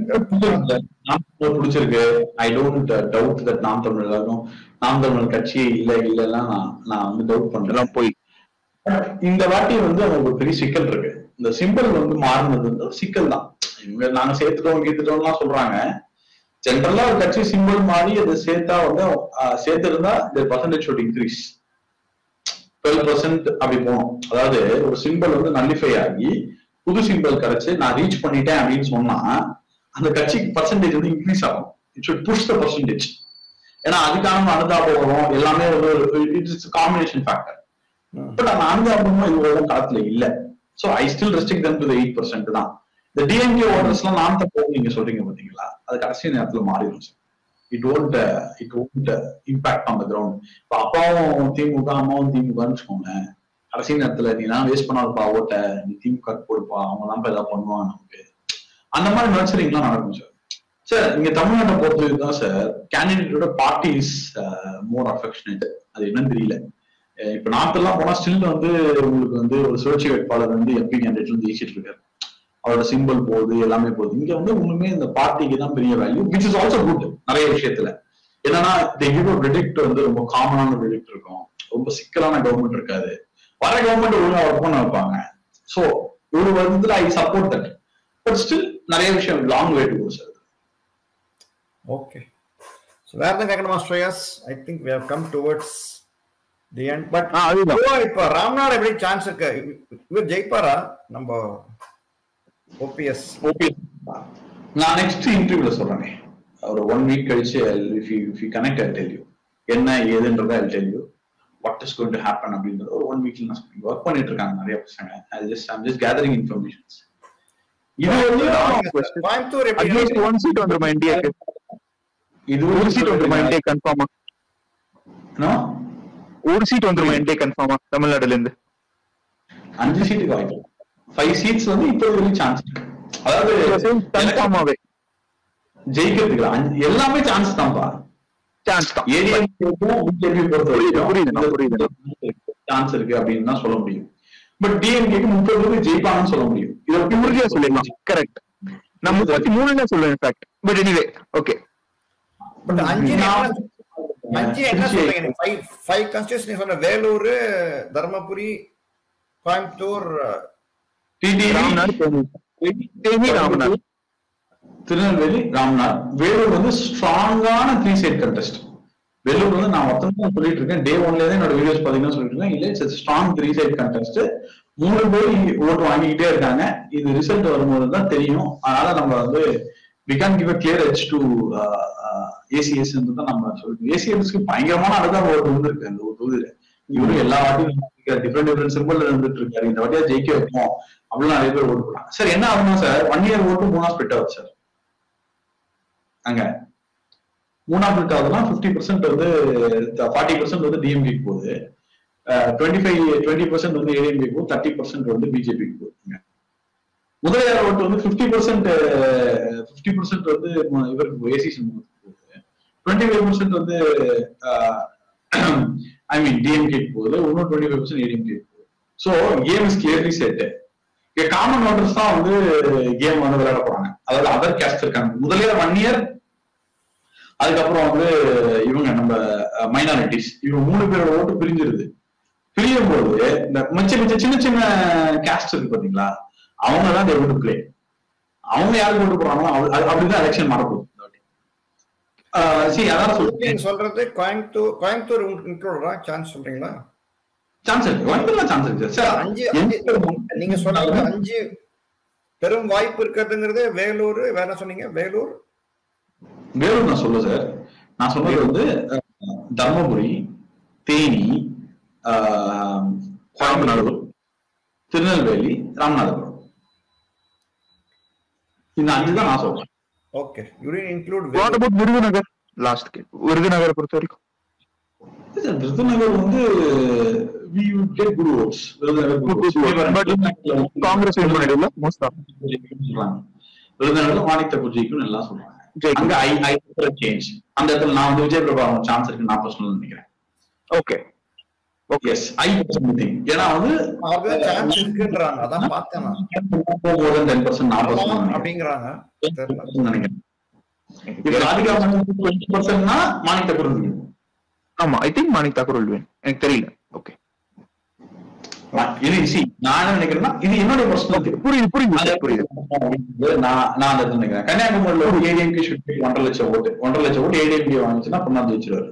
நாம் தமிழர் பிடிச்சிருக்கு ஐ டோன்ட் டவுட் தட் நாம் தமிழ் எல்லாரும் நாம் தமிழ் கட்சி இல்ல இல்லன்னா நான் நான் வந்து டவுட் பண்றேன் இதெல்லாம் போய் இந்த வாட்டி வந்து அவங்க ஒரு பெரிய சிக்கல் இருக்கு இந்த சிம்பிள் வந்து மாறினது வந்து ஒரு சிக்கல் தான் இவங்க நாங்க சேர்த்துட்டோம் கீத்துட்டோம்லாம் சொல்றாங்க ஜென்ரலா ஒரு கட்சி சிம்பிள் மாறி அதை சேர்த்தா வந்து ஆஹ், சேர்த்திருந்தா இந்த percentage should increase twelve percent அப்படி போகணும் அதாவது ஒரு சிம்பிள் வந்து நல்லிஃபை ஆகி புது சிம்பிள் கிடைச்சு நான் ரீச் பண்ணிட்டேன் அப்படின்னு சொன்னா அந்த கட்சிக்கு பர்சன்டேஜ் வந்து இன்க்ரீஸ் ஆகும் it should push the percentage ஏன்னா அதுக்கான அனுதாபம் வரும் எல்லாமே வந்து இட்ஸ் காம்பினேஷன் ஃபேக்டர் பட் அந்த அனுதாபமும் இவங்களோட காலத்துல இல்ல so I still restrict them to eight percent தான் இந்த டிஎம்கே ஓட்டர்ஸ் எல்லாம் நான் தப்போம் நீங்க சொல்றீங்க பாத்தீங்களா அது கடைசி நேரத்துல மாறிடும் sir it won't it won't impact on the ground இப்போ அப்பாவும் திமுக அம்மாவும் திமுகன்னு வச்சுக்கோங்களேன் கடைசி நேரத்துல நீ தான் வேஸ்ட் பண்ணாதப்பா ஓட்ட நீ திமுக போடுப்பா அவங்க தான் ஏதாவது பண்ணுவாங்க நமக்கு அந்த மாதிரி நர்ச்சரிங்லாம் நடக்கும் சார் சார் இங்க தமிழ்நாட்டை பொறுத்தவரைக்கும் தான் சார் கேண்டிடேட்டோட பார்ட்டிஸ் மோர் அஃபெக்ஷனேட் அது என்னன்னு தெரியல அஹ் இப்ப நாட்டெல்லாம் போனா ஸ்டில் வந்து உங்களுக்கு வந்து ஒரு சுழற்சி வேட்பாளர் வந்து எம்பி கேண்டிடேட் வந்து ஜெயிச்சிட்டு இருக்காரு அவரோட சிம்பிள் போகுது எல்லாமே போகுது இங்க வந்து உண்மையுமே இந்த பார்ட்டிக்கு தான் பெரிய value which is also good நிறைய விஷயத்துல என்னன்னா they give a predict வந்து ரொம்ப காமனான predict இருக்கும் ரொம்ப சிக்கலான கவர்மெண்ட் இருக்காது வர கவர்மெண்ட் ஒழுங்கா ஒர்க் பண்ண வைப்பாங்க சோ ஒரு விதத்துல I support that but still நிறைய விஷயம் long way to go sir okay so வேற எதுவும் கேட்கணுமா Shreyas I think we have come towards the end but ah, அதுதான். இப்போ ராம்நாத் எப்படி சான்ஸ் இருக்கு இவர் ஜெயிப்பாரா நம்ம ஓபிஎஸ் ஓகே நான் நெக்ஸ்ட் இன்டர்வியூல சொல்றேனே ஒரு ஒன் வீக் கழிச்சு if you if you connect I tell you என்ன ஏதுன்றதை I tell you what is going to happen அப்படின்றது ஒரு ஒன் வீக்ல நான் சொல்றேன் ஒர்க் பண்ணிட்டு இருக்காங்க நிறைய பசங்க I just I'm just gathering informations இது வந்து கோயம்புத்தூர் அட்லீஸ்ட் எப்படி ஒன் சீட் வந்துருமா இந்தியாக்கு இது ஒரு சீட் வந்துருமா இந்தியா கன்ஃபார்மா No? ஒரு சீட் வந்துருமா இந்தியா கன்ஃபார்மா தமிழ்நாடுல இருந்து அஞ்சு சீட்டுக்கு வாய்ப்பு ஃபைவ் சீட்ஸ் வந்து இப்போ வரைக்கும் சான்ஸ் இருக்கு அதாவது கன்ஃபார்மாவே ஜெயிக்கிறதுக்கு அஞ்சு- எல்லாமே சான்ஸ் தான்ப்பா சான்ஸ் தான் ஏடிஎம்கேக்கும் பிஜேபி பொறுத்த புரியுது, புரியுதுண்ணா, புரியுதுண்ணா. சான்ஸ் இருக்கு அப்படின்னு தான் சொல்ல முடியும் பட் டிஎம்கேக்கு முப்பது பேருக்கு ஜெயிப்பாங்கன்னு சொல்ல முடியும் இதை இப்படி உறுதியா சொல்லிடலாம் கரெக்ட் நான் முப்பத்தி மூணுல சொல்லுவேன் in fact but anyway okay but அஞ்சு நான் அஞ்சு என்ன சொல்றீங்க ஃபைவ் ஃபைவ் கான்ஸ்டியூஷன் சொன்ன வேலூர் தர்மபுரி கோயம்புத்தூர் டிடிவி ராம்நாத் தேனி தேனி ராமநாத் திருநெல்வேலி ராம்நாத் வேலூர் வந்து ஸ்ட்ராங்கான த்ரீ சைட் கண்டெஸ்ட் வேலூர் வந்து நான் மொத்தம் தான் சொல்லிட்டு இருக்கேன் டே ஒன்ல தான் என்னோட வீடியோஸ் பாத்தீங்கன்னா சொல்லிட்டு இருக்கேன் இல்ல it's strong three side contest மூணு பேர் ஓட்டு வாங்கிக்கிட்டே இருக்காங்க இது ரிசல்ட் வரும்போது தான் தெரியும் அதனால நம்ம வந்து we can give a clear edge to ACS தான் நம்ம சொல்லிட்டு ஏசிஎஸ்க்கு பயங்கரமான அனுதாப ஓட்டு இருந்திருக்கு அந்த ஒரு தொகுதியில இவரும் எல்லா வாட்டியும் டிஃப்ரெண்ட் டிஃப்ரெண்ட் சிம்பிள் இருந்துட்டு இருக்காரு இந்த வாட்டியா ஜெயிக்க வைப்போம் அப்படிலாம் நிறைய பேர் ஓட்டு போடுறாங்க சார் என்ன ஆகுனா சார் ஒன் இயர் ஓட்டு மூணா ஸ்பிட் ஆகுது சார் அங்க மூணாம் ஸ்பிட் ஆகுதுன்னா ஃபிஃப்டி பர்சன்ட் வந்து ஃபார்ட்டி பர்சன்ட் வந்து டிஎம்கேக்கு போகுது டுவெண்ட்டி ஃபைவ் டுவெண்ட்டி பர்சன்ட் வந்து ஏடிஎம்கேக்கு போகுது தேர்ட்டி பர்சன்ட் வந்து பிஜேபிக்கு போகுதுங்க முதலியார் ஓட்டு வந்து ஃபிஃப்டி பர்சன்ட் ஃபிஃப்டி பர்சன்ட் வந்து ம- இவருக்கு ஏசி சமூகத்துக்கு போகுது டுவெண்ட்டி ஃபைவ் பர்சன்ட் வந்து ஐ மீன் டிஎம்கேக்கு போகுது இன்னும் டுவெண்ட்டி ஃபைவ் பர்சன்ட் ஏடிஎம்கே போகுது so game is clearly set இங்க காமன் ஓட்டர்ஸ் தான் வந்து கேம் வந்து விளையாட போறாங்க அதாவது அதர் கேஸ்ட் இருக்காங்க முதலியார் ஒன் இயர் அதுக்கப்புறம் வந்து இவங்க நம்ம மைனாரிட்டிஸ் இவங்க மூணு பேரோட ஓட்டு பிரிஞ்சிருது பிரியும் போது இந்த மிச்ச மிச்ச சின்ன சின்ன கேஸ்ட் இருக்கு பாத்தீங்களா அவங்க தான் இந்த ஓட்டு பிளே அவங்க யாருக்கு ஓட்டு போடுறாங்களோ அவ- அது- அப்படிதான் எலெக்ஷன் மாறப்போகுது இந்த வாட்டி. ஆஹ் see, அதான் சொல்றேன் நீங்க சொல்றது கோயம்புத்தூர் கோயம்புத்தூர் இன்க்ளூடரா சான்ஸ் சொல்றீங்களா சான்ஸ் இருக்கு வந்துடலாம் சான்ஸ் இருக்கு சார் அஞ்சு அஞ்சு நீங்க சொன்னது அஞ்சு பெரும் வாய்ப்பு இருக்கிறதுங்கிறது வேலூர் வேற என்ன சொன்னீங்க வேலூர் வேலூர் நான் சொல்ல சார் நான் சொன்னது வந்து அஹ், தர்மபுரி தேனி ஆஹ், கோயம்புத்தூர் திருநெல்வேலி ராமநாதபுரம் இந்த அஞ்சு தான் நான் சொல்றேன் okay you did include what about Virudhunagar last விருதுநகரை பொறுத்த வரைக்கும் Sir, விருதுநகர் வந்து we would get good votes. Virudhunagar good votes. But Congress win பண்ணிடுல மோஸ்ட் ஆஃப் சொல்றாங்க. விருதுநகர்ல மாணிக்க ஜெயிக்கும்னு எல்லாம் சொல்றாங்க ஜெயிக்கும். அங்க ஐ ஐ சேஞ்ச் அந்த இடத்துல நான் வந்து விஜய் பிரபாகரன் சான்ஸ் இருக்கு நான் பர்சனல் நினைக்கிறேன் okay okay yes I think ஏன்னா வந்து அவருக்கு சான்ஸ் இருக்குன்றாங்க அதான் பார்த்தேன் நான் மோர் தென் டென் பர்சன்ட் நான் ஆமா, பர்சனல் அப்படிங்கிறாங்க தெரியல நினைக்கிறேன் இப்ப ராதிகா டுவெண்ட்டி பர்சன்ட்னா மாணிக்க புரிஞ்சு ஆமா I think Manick Tagore will win எனக்கு தெரியல ஓகே இது see, நான் என்ன நினைக்கிறேன்னா இது என்னுடைய பர்சனல் புரியுது புரியுது அது sir, புரியுது நான் நான் அதை நினைக்கிறேன் கன்னியாகுமரியில ஒரு ஏடிஎம்கே ஷுட் ஒன்றரை லட்சம் ஓட்டு ஒன்றரை லட்சம் ஓட்டு ஏடிஎம்கே வாங்கிச்சுன்னா பொண்ணா ஜெயிச்சிருவாரு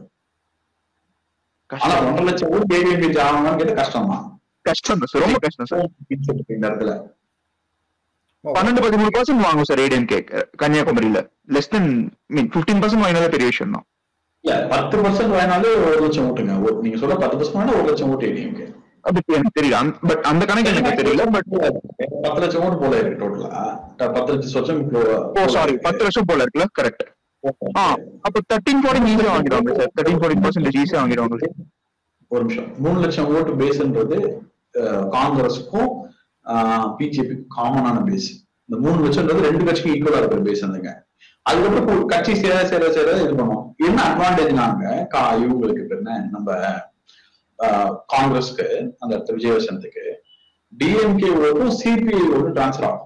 ஆனா கஷ்டம் ஒன்றரை லட்சம் ஓட்டு ஏடிஎம்கே ஆகணும்னு கேட்ட கஷ்டம் தான் கஷ்டம் தான் sir, ரொம்ப கஷ்டம் சார் இந்த இடத்துல பன்னெண்டு பதிமூணு பர்சன்ட் வாங்கும் சார் ஏடிஎம் கேக் கன்னியாகுமரியில less then mean fifteen percent வாங்கினதே பெரிய விஷயம் தான் இல்ல பத்து பர்சன்ட் வாங்கினாலே ஒரு லட்சம் ஓட்டுங்க ஒரு- நீங்க சொல்ல பத்து பர்சன்ட் ஒரு லட்சம் ஓட்டு ஏடிஎம்கே அது எனக்கு தெரியல பட் அந்த கணக்கு எனக்கு தெரியல பட் பத்து லட்சம் ஓட்டு போல இருக்கு டோட்டலா பத்து லட்சம் சொச்சம் ஓ சாரி பத்து லட்சம் போல இருக்குல்ல கரெக்ட் ஆ அப்ப தேர்ட்டின் ஃபோர்டின் ஈஸியா வாங்கிடுவாங்க சார் தேர்ட்டின் ஃபோர்டின் பர்சன்டேஜ் ஈஸியா வாங்கிடுவாங்க ஒரு நிமிஷம் மூணு லட்சம் ஓட்டு பேஸ்ன்றது அஹ், காங்கிரஸுக்கும் பிஜேபிக்கும் காமனான பேஸ் இந்த மூணு லட்சம்ன்றது ரெண்டு கட்சிக்கும் ஈக்குவலா இருக்கிற பேஸ் வந்துங்க அதுக்கப்புறம் இப்போ கட்சி சேர சேர சேர இது பண்ணும் என்ன அட்வான்டேஜ்னாங்க கா இவங்களுக்கு இப்ப என்ன நம்ம ஆஹ், காங்கிரஸ்க்கு அந்த இடத்துல விஜயவசனத்துக்கு டிஎம்கே ஓட்டும் சிபிஐ ஓட்டும் டிரான்ஸ்ஃபர் ஆகும்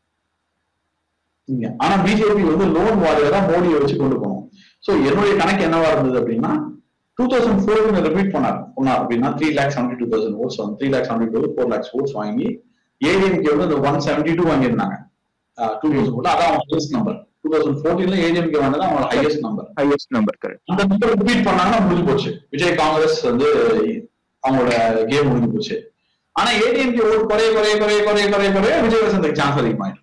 இங்க. ஆனா பிஜேபி வந்து லோன் வாரியரா மோடியை வச்சு கொண்டு போகணும் சோ என்னுடைய கணக்கு என்னவா இருந்தது அப்படின்னா டூ தௌசண்ட் ஃபோர் ரிப்பீட் பண்ணார் பண்ணார் அப்படின்னா three lakh seventy two thousand votes வந்து three lakh seventy two four lakhs votes வாங்கி ஏடிஎம்கே வந்து அந்த ஒன் செவன்டி டூ வாங்கியிருந்தாங்க டூ தௌசண்ட் ஃபோர் அதான் அவங்க ஹையஸ்ட் நம்பர் டூ தௌசண்ட் ஃபோர்டீன்ல ஏடிஎம்கே வந்தது அவங்க highest number highest number correct அந்த நம்பர் ரிப்பீட் பண்ணாங்கன்னா முடிஞ்சு போச்சு விஜய் காங்கிரஸ் வந்து அவங்களோட கேம் முடிஞ்சு போச்சு ஆனா ஏடிஎம்கே ஓட்டு குறைய குறைய குறைய குறைய குறைய குறைய விஜய் வசந்துக்கு சான்ஸ் அதிகமாயிடும்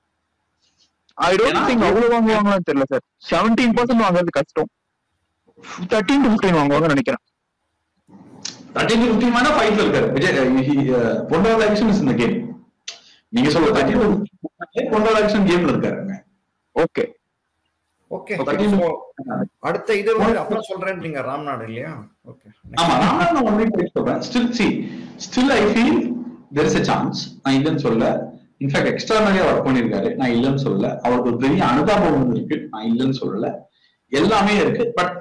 ஐ டோன்ட் திங்க் அவ்வளவு வாங்குவாங்கன்னு தெரியல சார் செவன்டீன் பர்சன்ட் வாங்குறது கஷ்டம் தேர்ட்டீன் டு ஃபிஃப்டீன் வாங்குவாங்கன்னு நினைக்கிறேன் தேர்ட்டின் ஃபிஃப்டின் மேனா ஃபைட்ல இருக்காரு விஜய் பொண்டாத ஆக்ஷன் இஸ் இந்த கேம் நீங்க சொல்ற தேர்ட்டின் பொண்டாத ஆக்ஷன் கேம்ல இருக்காருங்க ஓகே ஓகே Okay. அடுத்த இது வந்து அப்புறம் சொல்றேன்றீங்க ராம்நாடு இல்லையா ஓகே ஆமா நான் நான் ஒன்லி போய் சொல்றேன் still see still I feel there is a chance நான் இல்லைன்னு சொல்ல இன்ஃபேக்ட் எக்ஸ்ட்ரா நிறைய ஒர்க் பண்ணிருக்காரு நான் இல்லைன்னு சொல்லல அவருக்கு ஒரு பெரிய அனுதாபம் இருக்கு நான் இல்லைன்னு சொல்லல எல்லாமே இருக்கு பட்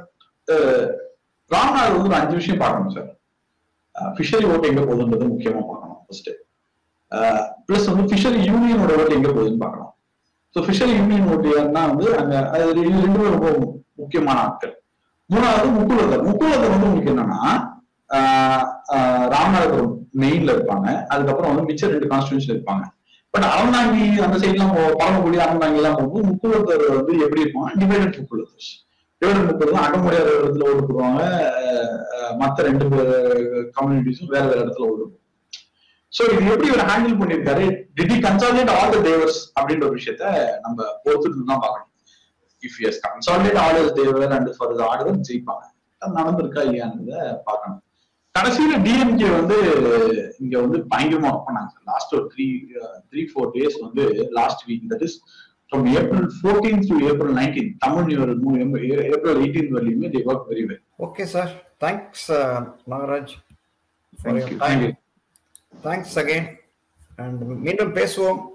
ராம்நாடு வந்து ஒரு அஞ்சு விஷயம் பார்க்கணும் சார் ஃபிஷரி ஓட்டு எங்க போகுதுன்றது முக்கியமா பார்க்கணும் ஃபர்ஸ்ட் பிளஸ் வந்து ஃபிஷரி யூனியனோட ஓட்டு எங்க போகுதுன்னு பார்க்கணும் ஸோ ஃபிஷரி யூனியன் ஓட்டு யாருன்னா வந்து அங்க அது ரெண்டு ரெண்டு பேரும் ரொம்ப முக்கியமான ஆட்கள் மூணாவது முக்குலத்தர் முக்குலத்தர் வந்து உங்களுக்கு என்னன்னா ஆஹ் ஆஹ் ராமநாதபுரம் மெயின்ல இருப்பாங்க அதுக்கப்புறம் வந்து மிச்சம் ரெண்டு கான்ஸ்டியூன்ஷன் இருப்பாங்க பட் அறந்தாங்கி அந்த சைட்லாம் பரமக்குடி அறந்தாங்கி எல்லாம் போகும்போது முக்குலத்தர் வந்து எப்படி இருப்பாங்க டிவைடட் முக்குலத்தர்ஸ் டிவைடட் முக்குலத்தர் அக முடியாத இடத்துல ஓட்டு போடுவாங்க ஆஹ் ஆஹ் மத்த ரெண்டு கம்யூனிட்டிஸும் வேற வேற இடத்துல ஓட்டு போடுவாங்க சோ இது எப்படி இவர் ஹேண்டில் பண்ணிருக்காரு TT consolidate all the Thevars அப்படின்ற ஒரு விஷயத்த நம்ம பொறுத்துட்டு தான் பார்க்கணும் if is consolidate all is Thevar and for the order ஜெயிப்பாங்க அது நடந்திருக்கா இல்லையான்றத பார்க்கணும் கடைசியில டிஎம்கே வந்து இங்க வந்து பயங்கரமா ஒர்க் பண்ணாங்க லாஸ்ட் ஒரு த்ரீ த்ரீ ஃபோர் டேஸ் வந்து last week that is from April fourteen to April nineteen Tamil New Year April eighteen வரையுமே they work very well okay sir thanks Nagaraj Thank you. Thank you thanks again and மீண்டும் பேசுவோம்